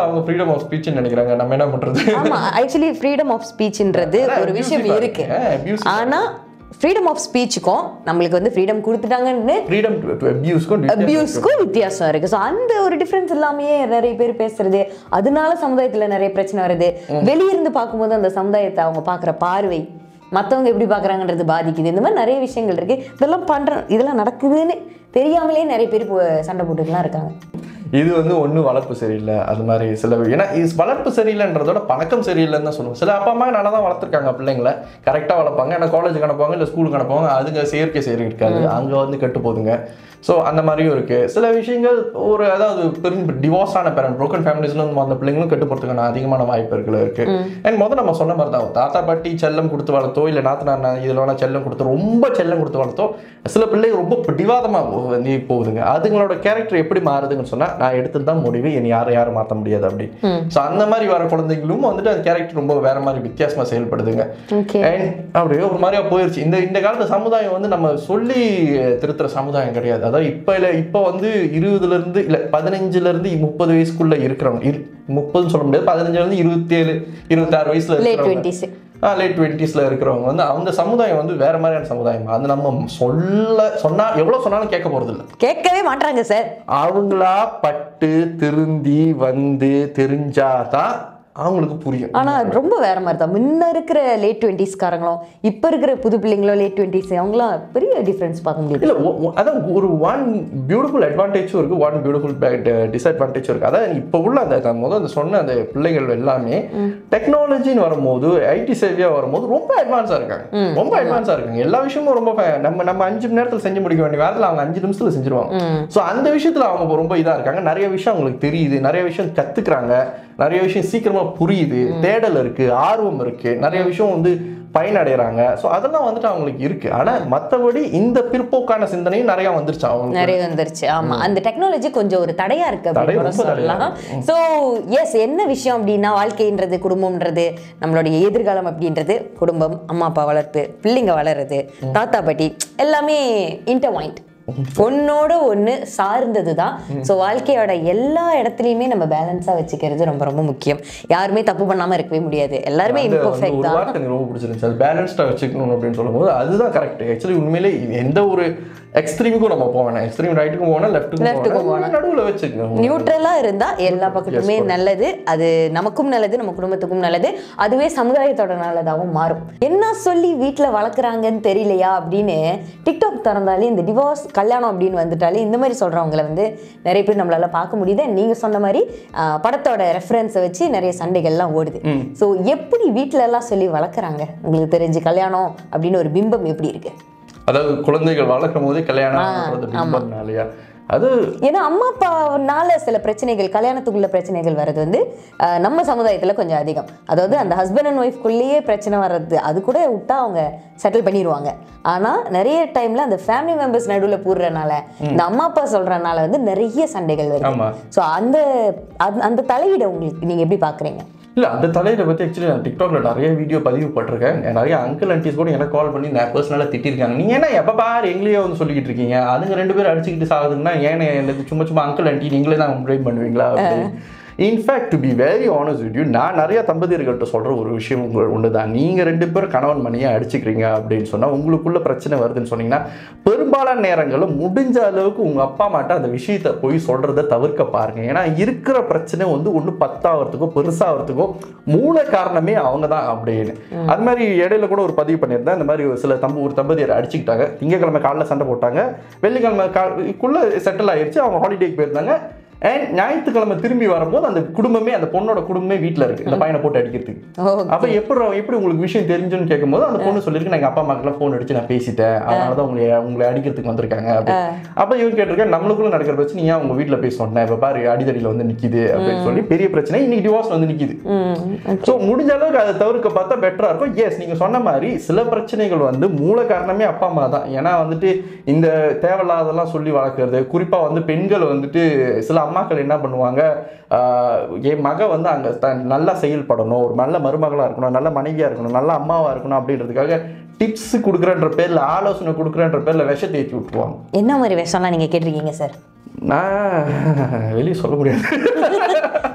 ஃப்ரீடம் ஆஃப் ஸ்பீச் நினைக்கிறாங்க நம்ம என்ன பண்றது ஆமா ஆக்சுவலி ஃப்ரீடம் ஆஃப் ஸ்பீச்ன்றது அதான் ஒரு விஷயம் abusive-ஆ இருக்கு இருக்கு. ஆ, abusive-ஆ ஆனா ஃப்ரீடம் ஆஃப் ஸ்பீச்சுக்கும் நம்மளுக்கு வந்து ஃப்ரீடம் கொடுத்துட்டாங்கன்னு ஃப்ரீடம் டு அபியூஸ்க்கும் அபியூஸ்க்கும் வித்தியாசம் இருக்கு ஸோ அந்த ஒரு டிஃப்ரென்ஸ் இல்லாமயே நிறைய பேர் பேசுறது அதனால சமுதாயத்துல நிறைய பிரச்சனை வருது வெளியிருந்து பார்க்கும்போது அந்த சமுதாயத்தை அவங்க பார்க்குற பார்வை மத்தவங்க எப்படி பார்க்கறாங்கன்றது பாதிக்குது இந்த மாதிரி நிறைய விஷயங்கள் இருக்கு இதெல்லாம் பண்ற இதெல்லாம் நடக்குதுன்னு தெரியாமலே நிறைய பேர் இப்போ சண்டை போட்டுட்டுலாம் இருக்காங்க இது வந்து ஒன்றும் வளர்ப்பு சரியில்லை அது மாதிரி சில ஏன்னா இது வளர்ப்பு சரியில்லைன்றதோட பழக்கம் சரியில்லைன்னு தான் சொல்லுவோம் சில அப்பா அம்மா நல்லா தான் வளர்த்துருக்காங்க பிள்ளைங்களை கரெக்டாக வளர்ப்பாங்க ஏன்னா காலேஜுக்கு அனுப்புவாங்க இல்லை ஸ்கூலுக்கு அனுப்புவாங்க அதுங்க செயற்கை செயல் இருக்காது அங்கே வந்து கெட்டு போகுதுங்க ஸோ அந்த மாதிரியும் இருக்கு சில விஷயங்கள் ஒரு அதாவது பெரும் டிவோர்ஸ் ஆன பேரண்ட் broken ஃபேமிலிஸ்ல இருந்து வந்த பிள்ளைங்களும் கெட்டு போகிறதுக்கான அதிகமான வாய்ப்புகள் இருக்கு அண்ட் முதல்ல நம்ம சொன்ன மாதிரி தான் தாத்தா பாட்டி செல்லம் கொடுத்து வளர்த்தோ இல்லை நாத்தனார் இதில் வேணா செல்லம் கொடுத்து ரொம்ப செல்லம் கொடுத்து வளர்த்தோ சில பிள்ளைங்க ரொம்ப பிடிவாதமாக நீ போகுதுங்க அதுங்களோட கேரக்டர் எப்படி மாறுதுன்னு சொன்னா நான் எடுத்தது தான் முடிவு என்னை யாரும் யாரும் மாற்ற முடியாது அப்படி ஸோ அந்த மாதிரி வர குழந்தைகளும் வந்துட்டு அந்த கேரக்டர் ரொம்ப வேற மாதிரி வித்தியாசமா செயல்படுதுங்க ஓகே And அப்படியே ஒரு மாதிரியா போயிருச்சு இந்த இந்த காலத்து சமுதாயம் வந்து நம்ம சொல்லி திருத்துற சமுதாயம் கிடையாது அதாவது இப்போ இல்லை இப்போ வந்து இருபதுல இருந்து இல்லை பதினஞ்சுல இருந்து முப்பது வயசுக்குள்ள இருக்கிறவங்க இரு முப்பதுன்னு சொல்ல முடியாது பதினஞ்சுல இருந்து இருபத்தி ஏழு இருபத்தாறு வயசுல லேட் இருக்கிறவங்க டுவெண்ட்டிஸ் லேட் டுவெண்ட்டீஸில் இருக்கிறவங்க வந்து அந்த சமுதாயம் வந்து வேற மாதிரியான சமுதாயம் அது நம்ம சொல்ல சொன்னா எவ்வளோ சொன்னாலும் கேட்க போறது இல்ல கேட்கவே மாட்றாங்க சார் அவங்களா பட்டு திருந்தி வந்து தெரிஞ்சாதான் அவங்களுக்கு புரியும் ஆனா ரொம்ப வேற மாதிரி தான் முன்ன இருக்கிற லேட் டுவெண்ட்டிஸ்காரங்களும் இப்போ இருக்கிற புது பிள்ளைங்களும் லேட் டுவெண்ட்டிஸ் அவங்களாம் பெரிய டிஃப்ரென்ஸ் பார்க்க முடியுது இல்ல ஒ- ஒ- அதான் ஒரு ஒன் பியூட்டிஃபுல் அட்வான்டேஜும் இருக்கு ஒன் பியூட்டிஃபுல் டிஸ்அட்வான்டேஜும் இருக்கு அதான் இப்போ உள்ள அந்த நான் முதல்ல அந்த சொன்ன அந்த பிள்ளைகள் எல்லாமே டெக்னாலஜின்னு வரும்போது ஐடி சேவையா வரும்போது ரொம்ப அட்வான்ஸா இருக்காங்க ரொம்ப அட்வான்ஸா இருக்காங்க எல்லா விஷயமும் ரொம்ப fa- நம்ம நம்ம அஞ்சு மணி நேரத்தில் செஞ்சு முடிக்க வேண்டிய வேலையில் அவங்க அஞ்சு நிமிஷத்துல செஞ்சிருவாங்க ஸோ அந்த விஷயத்துல அவங்க ரொம்ப இதா இருக்காங்க நிறைய விஷயம் அவங்களுக்கு தெரியுது நிறைய விஷயம் கத்துக்கிறாங்க நிறைய விஷயம் சீக்கிரமா புரியுது தேடல் இருக்கு ஆர்வம் இருக்கு நிறைய விஷயம் வந்து பயனடைகிறாங்க ஸோ அதெல்லாம் வந்துட்டு அவங்களுக்கு இருக்கு ஆனா மத்தபடி இந்த பிற்போக்கான சிந்தனையும் நிறைய வந்துருச்சு அவங்களுக்கு நிறைய வந்துருச்சு ஆமா அந்த டெக்னாலஜி கொஞ்சம் ஒரு தடையா இருக்கு தடை அப்படின்னு கூட ரொம்ப தடையா சொல்லலாம் ஸோ எஸ் என்ன விஷயம் அப்படின்னா வாழ்க்கைன்றது குடும்பம்ன்றது நம்மளுடைய எதிர்காலம் அப்படின்றது குடும்பம் அம்மா அப்பா வளர்ப்பு பிள்ளைங்க வளருது தாத்தா பாட்டி எல்லாமே இன்டர்வைண்ட் ஒன்னோட ஒன்று சார்ந்தது தான் ஸோ வாழ்க்கையோட எல்லா இடத்துலையுமே நம்ம பேலன்ஸாக வச்சுக்கிறது ரொம்ப ரொம்ப முக்கியம் யாருமே தப்பு பண்ணாமல் இருக்கவே முடியாது எல்லாருமே அந்த வந்து இம்பர்ஃபெக்ட் ஒரு தான் வார்த்தை எனக்கு ரொம்ப பிடிச்சிருந்துச்சு அது பேலன்ஸ்டாக வச்சுக்கணும் அப்படின்னு சொல்லும்போது அதுதான் கரெக்ட் ஆக்சுவலி உண்மையிலே இது எந்த ஒரு எக்ஸ்ட்ரீமுக்கும் நம்ம போக வேணாம் எக்ஸ்ட்ரீம் ரைட்டுக்கும் போகணும் லெஃப்ட்டுக்கும் Left-க்கும் போகணும் நடுவில் வச்சுக்கணும் நியூட்ரலா இருந்தா எல்லா பக்கத்துமே நல்லது அது நமக்கும் நல்லது நம்ம குடும்பத்துக்கும் நல்லது அதுவே சமுதாயத்தோட நல்லதாகவும் மாறும் என்ன சொல்லி வீட்ல வளர்க்குறாங்கன்னு தெரியலையா அப்படின்னு டிக்டாக் திறந்தாலே இந்த டிவோர்ஸ் கல்யாணம் அப்படின்னு வந்துட்டாலே இந்த மாதிரி சொல்றவங்களை வந்து நிறைய பேர் நம்மளால பார்க்க முடியுது நீங்க சொன்ன மாதிரி ஆஹ், படத்தோட ரெஃபரன்ஸை வச்சு நிறைய சண்டைகள்லாம் ஓடுது ஸோ எப்படி வீட்ல எல்லாம் சொல்லி வளர்க்குறாங்க உங்களுக்கு தெரிஞ்சு கல்யாணம் அப்படின்னு ஒரு பிம்பம் எப்படி இருக்கு அதாவது குழந்தைகள் வளர்க்கும் போதே கல்யாணம் பண்றது பிம்பம்னாலயா அது ஏன்னா அம்மா அப்பானால சில பிரச்சனைகள் கல்யாணத்துக்குள்ள பிரச்சனைகள் வர்றது வந்து அஹ், நம்ம சமுதாயத்துல கொஞ்சம் அதிகம் அதாவது அந்த ஹஸ்பண்ட் அண்ட் ஒய்ஃப்குள்ளேயே பிரச்சனை வர்றது அது கூட விட்டா அவங்க செட்டில் பண்ணிடுவாங்க ஆனா நிறைய டைம்ல அந்த ஃபேமிலி மெம்பர்ஸ் நடுவில் போடுறனால இந்த அம்மா அப்பா சொல்றனால வந்து நிறைய சண்டைகள் வருது ஆமா ஸோ அந்த அந்த- அந்த தலையீடை உங்களுக்கு நீங்க எப்படி பாக்குறீங்க இல்ல அந்த தலையில பத்தி ஆக்சுவலி நான் டிக்டாக்ல நிறைய வீடியோ பதிவு போட்டிருக்கேன் நிறைய அங்கிள் ஆன்டிஸ் கூட எனக்கு கால் பண்ணி நான் பர்சனலாக திட்டிருக்காங்க நீங்க என்ன எப்ப பாரு எங்களையே வந்து சொல்லிக்கிட்டு இருக்கீங்க அதுங்க ரெண்டு பேரும் அடிச்சுக்கிட்டு சாகுதுன்னா ஏன் எனக்கு சும்மா சும்மா அங்கிள் ஆன்டி நீங்களே தான் ப்ரேம் பண்ணுவீங்களா அப்படி in fact to be very honest with you நான் நிறைய தம்பதியர்கள்ட்ட சொல்ற ஒரு விஷயம் உங்க- ஒண்ணுதான் நீங்க ரெண்டு பேரும் கணவன் மணியை அடிச்சுக்கிறீங்க அப்படின்னு சொன்னா உங்களுக்குள்ள பிரச்சனை வருதுன்னு சொன்னீங்கன்னா பெரும்பாலான நேரங்களில் முடிஞ்ச அளவுக்கு உங்க அப்பா அம்மாட்ட அந்த விஷயத்தை போய் சொல்றதை தவிர்க்க பாருங்க ஏன்னா இருக்கிற பிரச்சனை வந்து ஒன்று பத்தாவதுக்கோ பெருசாகிறதுக்கோ மூல காரணமே அவங்க தான் அப்படின்னு அது மாதிரி இடையில கூட ஒரு பதிவு பண்ணியிருந்தேன் இந்த மாதிரி ஒரு சில தம்பு ஒரு தம்பதியரை அடிச்சுக்கிட்டாங்க திங்கக்கிழமை காலைல சண்டை போட்டாங்க வெள்ளிக்கிழமை காக்குள்ள செட்டில் ஆயிருச்சு அவங்க ஹாலிடேக்கு போயிருந்தாங்க அண்ட் ஞாயிற்றுக்கிழமை திரும்பி வரும்போது அந்த குடும்பமே அந்த பொண்ணோட குடும்பமே வீட்டில் இருக்கு இந்த பையனை போட்டு அடிக்கிறதுக்கு ஓ அப்ப எப்படி எப்படி உங்களுக்கு விஷயம் தெரிஞ்சுன்னு கேட்கும்போது அந்த பொண்ணு சொல்லியிருக்கு நான் எங்க அப்பா அம்மாக்கெல்லாம் ஃபோன் அடிச்சு நான் பேசிட்டேன் அதனால தான் உங்களை உங்களை அடிக்கிறதுக்கு வந்திருக்காங்க அப்படின்னு அப்ப இவங்க கேட்டிருக்கேன் நம்மளுக்குள்ள நடக்கிற பிரச்சனை ஏன் உங்க வீட்ல போய் சொன்னேன் இப்ப பாரு அடிதடியில வந்து நிக்குது அப்படின்னு சொல்லி பெரிய பிரச்சனை இன்னைக்கு டிவோர்ஸ் வந்து நிக்குது ம் ஸோ முடிஞ்ச அளவுக்கு அதை தவிர்க்க பார்த்தா பெட்டரா இருக்கும் எஸ் நீங்க சொன்ன மாதிரி சில பிரச்சனைகள் வந்து மூல காரணமே அப்பா அம்மா தான் ஏன்னா வந்துட்டு இந்த தேவையில்லாதெல்லாம் சொல்லி வளர்க்குறது குறிப்பா வந்து பெண்கள் வந்துட்டு சில அம்மாக்கள் என்ன பண்ணுவாங்க ஆஹ், என் மக வந்து அங்க த- நல்லா செயல்படணும் ஒரு நல்ல மருமகளா இருக்கணும் நல்ல மனைவியா இருக்கணும் நல்ல அம்மாவா இருக்கணும் அப்படின்றதுக்காக டிப்ஸ் கொடுக்குறன்ற பேர்ல ஆலோசனை கொடுக்குறன்ற பேர்ல விஷத்தை ஏற்றி விட்டுருவாங்க என்ன மாதிரி விஷயம்லாம் நீங்க கேட்டிருக்கீங்க சார் நான் வெளியே சொல்ல முடியாது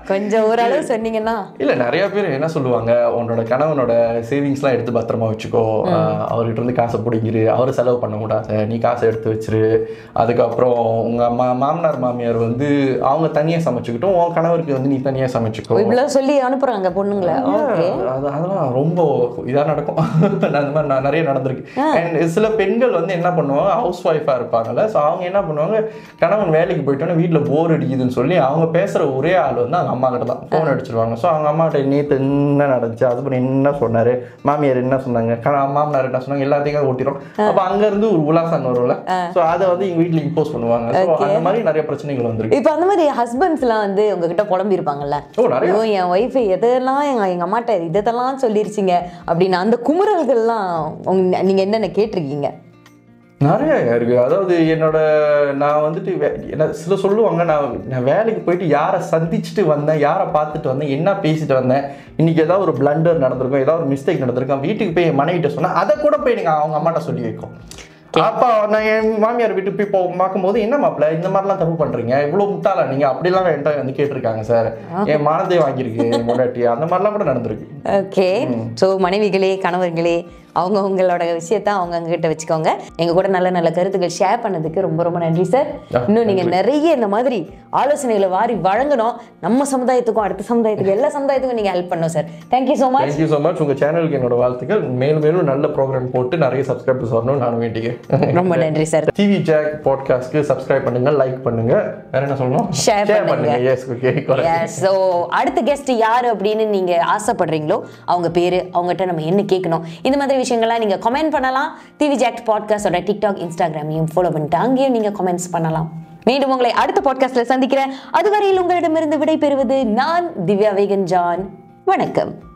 கொஞ்சம் ஓரளவு சொன்னீங்கன்னா இல்ல நிறைய பேர் என்ன சொல்லுவாங்க உன்னோட கணவனோட சேவிங்ஸ்லாம் எடுத்து பத்திரமா வச்சுக்கோ ஆஹ் அவர்கிட்ட இருந்து காசை பிடிங்கிரு அவர் செலவு பண்ண கூடாது நீ காசை எடுத்து வச்சிரு அதுக்கப்புறம் உங்க மா மாமனார் மாமியார் வந்து அவங்க தனியா சமைச்சுக்கிட்டும் உன் கணவருக்கு வந்து நீ தனியா சமைச்சுக்கோ இவ்வளவு சொல்லி அனுப்புறாங்க பொண்ணுங்களை ஓகே அது அதெல்லாம் ரொம்ப இதா நடக்கும் நான் அந்த மாதிரி நான் நிறைய நடந்திருக்கு அண்ட் சில பெண்கள் வந்து என்ன பண்ணுவாங்க ஹவுஸ் ஒய்ஃபா இருப்பாங்கல்ல ஸோ அவங்க என்ன பண்ணுவாங்க கணவன் வேலைக்கு போயிட்டோன்னே வீட்டில் போர் அடிக்குதுன்னு சொல்லி அவங்க பேசுற ஒரே ஆள் வந்து அவங்க அம்மா கிட்ட தான் ஃபோன் அடிச்சிருவாங்க ஸோ அவங்க அம்மா கிட்ட நேற்று என்ன நடந்துச்சு ஹஸ்பண்ட் என்ன சொன்னாரு மாமியார் என்ன சொன்னாங்க கண- மாமனார் என்ன சொன்னாங்க எல்லாத்தையும் ஓட்டிடும் அப்போ அங்கேருந்து ஒரு உலாசம் வரும்ல ஸோ அதை வந்து எங்க வீட்டில் இம்போஸ் பண்ணுவாங்க ஸோ அந்த மாதிரி நிறைய பிரச்சனைகள் வந்திருக்கு இப்போ அந்த மாதிரி ஹஸ்பண்ட்ஸ்லாம் வந்து உங்ககிட்ட புலம்பி இருப்பாங்கல்ல ஓ நிறைய ஐயோ என் ஒய்ஃப் எதெல்லாம் எங்க எங்க அம்மாட்ட இதெல்லாம் சொல்லிருச்சிங்க அப்படின்னு அந்த குமுறல்கள்லாம் உங்க நீங்க என்னென்ன கேட்டிருக்கீங்க நிறைய இருக்கு அதாவது என்னோட நான் வந்துட்டு வே- என்ன சில சொல்லுவாங்க நான் நான் வேலைக்கு போயிட்டு யாரை சந்திச்சுட்டு வந்தேன் யாரை பார்த்துட்டு வந்தேன் என்ன பேசிட்டு வந்தேன் இன்னைக்கு ஏதாவது ஒரு பிளண்டர் நடந்திருக்கும் ஏதாவது ஒரு மிஸ்டேக் நடந்திருக்கும் வீட்டுக்கு போய் என் மனைவிட்ட சொன்னா அதை கூட போய் நீங்க அவங்க அம்மாட்ட சொல்லி வைக்கும் அப்பா நான் என் மாமியார் வீட்டுக்கு போய் போ பார்க்கும்போது என்ன மாப்பிள்ள இந்த மாதிரிலாம் தப்பு பண்றீங்க இவ்வளவு முட்டாளா நீங்க அப்படிலாம் என்கிட்ட வந்து கேட்டிருக்காங்க சார் என் மானத்தை வாங்கியிருக்கு என் முன்னாடி அந்த மாதிரிலாம் கூட நடந்திருக்கு ஓகே ஸோ மனைவிகளே கணவர்களே அவங்க உங்களோட விஷயத்த அவங்க கிட்ட வச்சுக்கோங்க எங்க கூட நல்ல நல்ல கருத்துக்கள் ஷேர் பண்ணதுக்கு ரொம்ப ரொம்ப நன்றி சார் இன்னும் நீங்க நிறைய இந்த மாதிரி ஆலோசனைகளை வாரி வழங்கணும் நம்ம சமுதாயத்துக்கும் அடுத்த சமுதாயத்துக்கும் எல்லா சமுதாயத்துக்கும் நீங்க ஹெல்ப் பண்ணணும் sir thank you so much thank you so much உங்க சேனலுக்கு என்னோட வாழ்த்துக்கள் மேலும் மேலும் நல்ல ப்ரோக்ராம் போட்டு நிறைய சப்ஸ்கிரைபர்ஸ் வரணும்னு நான் வேண்டிக்கிறேன் ரொம்ப நன்றி சார் டிவி ஜாக் பாட்காஸ்ட்க்கு சப்ஸ்கிரைப் பண்ணுங்க லைக் பண்ணுங்க வேற என்ன சொல்லணும் Share பண்ணுங்க. எஸ் ஓகே ஸோ அடுத்த கெஸ்ட் யார் அப்படின்னு நீங்க ஆசைப்படுறீங்களோ அவங்க பேரு அவங்ககிட்ட நம்ம என்ன கேட்கணும் இந்த மாதிரி விஷயங்கள்லாம் நீங்க கமெண்ட் பண்ணலாம் டிவி ஜாக்ட் பாட்காஸ்டோட டிக்டாக் இன்ஸ்டாகிராமையும் ஃபாலோ பண்ணிட்டு அங்கேயும் நீங்க கமெண்ட்ஸ் பண்ணலாம் மீண்டும் உங்களை அடுத்த பாட்காஸ்ட்ல சந்திக்கிறேன் அதுவரையில் உங்களிடமிருந்து விடை பெறுவது நான் திவ்யா வேகன் ஜான் வணக்கம்